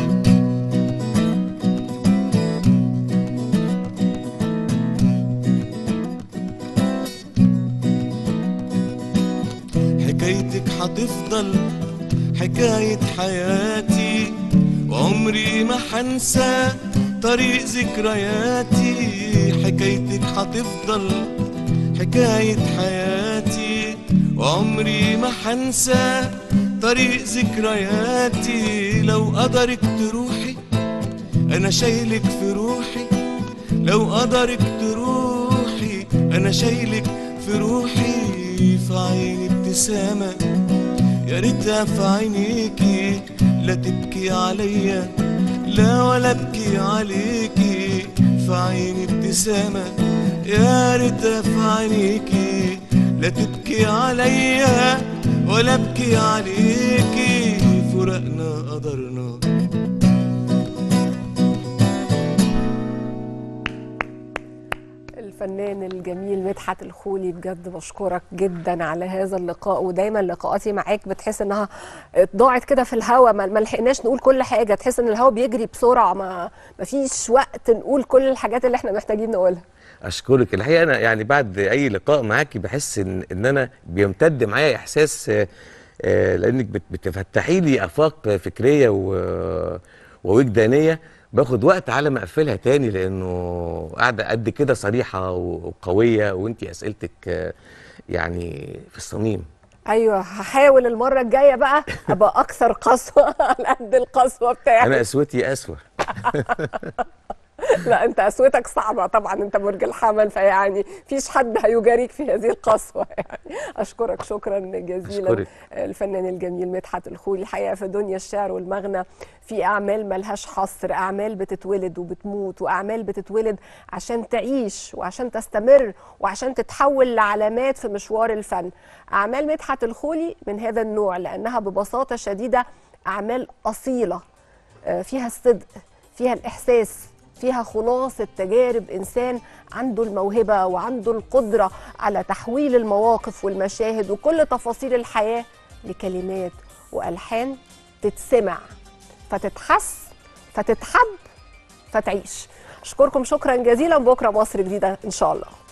حكايتك هتفضل حكاية حياتي وعمري ما حنسى طريق ذكرياتي حكايتك هتفضل حكاية حياتي وعمري ما حنسى طريق ذكرياتي لو قدرك تروحي أنا شايلك في روحي لو قدرك تروحي أنا شايلك في روحي في عيني ابتسامة يا ريتها في عينيكي لا تبكي عليا لا ولا ابكي عليكي في عيني ابتسامة يا ريتها في عينيكي لا تبكي عليا ولا ابكي عليكي فرقنا قدرنا الفنان الجميل مدحت الخولي بجد بشكرك جدا على هذا اللقاء ودايما لقاءاتي معاك بتحس انها ضاعت كده في الهوا ما ما لحقناش نقول كل حاجه تحس ان الهوا بيجري بسرعه ما ما فيش وقت نقول كل الحاجات اللي احنا محتاجين نقولها اشكرك الحقيقه انا يعني بعد اي لقاء معاكي بحس ان ان انا بيمتد معايا احساس آه، آه، لانك بت- بتفتحي لي افاق فكريه و- ووجدانيه باخد وقت على ما اقفلها تاني لانه قاعده قد كده صريحه وقويه وانت اسئلتك آه، يعني في الصميم ايوه هحاول المره الجايه بقى ابقى اكثر قسوه على قد القسوه بتاعتي انا قسوتي اسوأ لا انت قسوتك صعبه طبعا انت برج الحمل فيعني فيش حد هيجاريك في هذه القسوه يعني اشكرك شكرا جزيلا أشكرك. الفنان الجميل مدحت الخولي الحقيقه في دنيا الشعر والمغنى في اعمال ملهاش حصر اعمال بتتولد وبتموت واعمال بتتولد عشان تعيش وعشان تستمر وعشان تتحول لعلامات في مشوار الفن اعمال مدحت الخولي من هذا النوع لانها ببساطه شديده اعمال اصيله آه، فيها الصدق فيها الإحساس فيها خلاصة تجارب إنسان عنده الموهبة وعنده القدرة على تحويل المواقف والمشاهد وكل تفاصيل الحياة لكلمات وألحان تتسمع فتتحس فتتحب فتعيش أشكركم شكرا جزيلا بكرة مصر جديدة إن شاء الله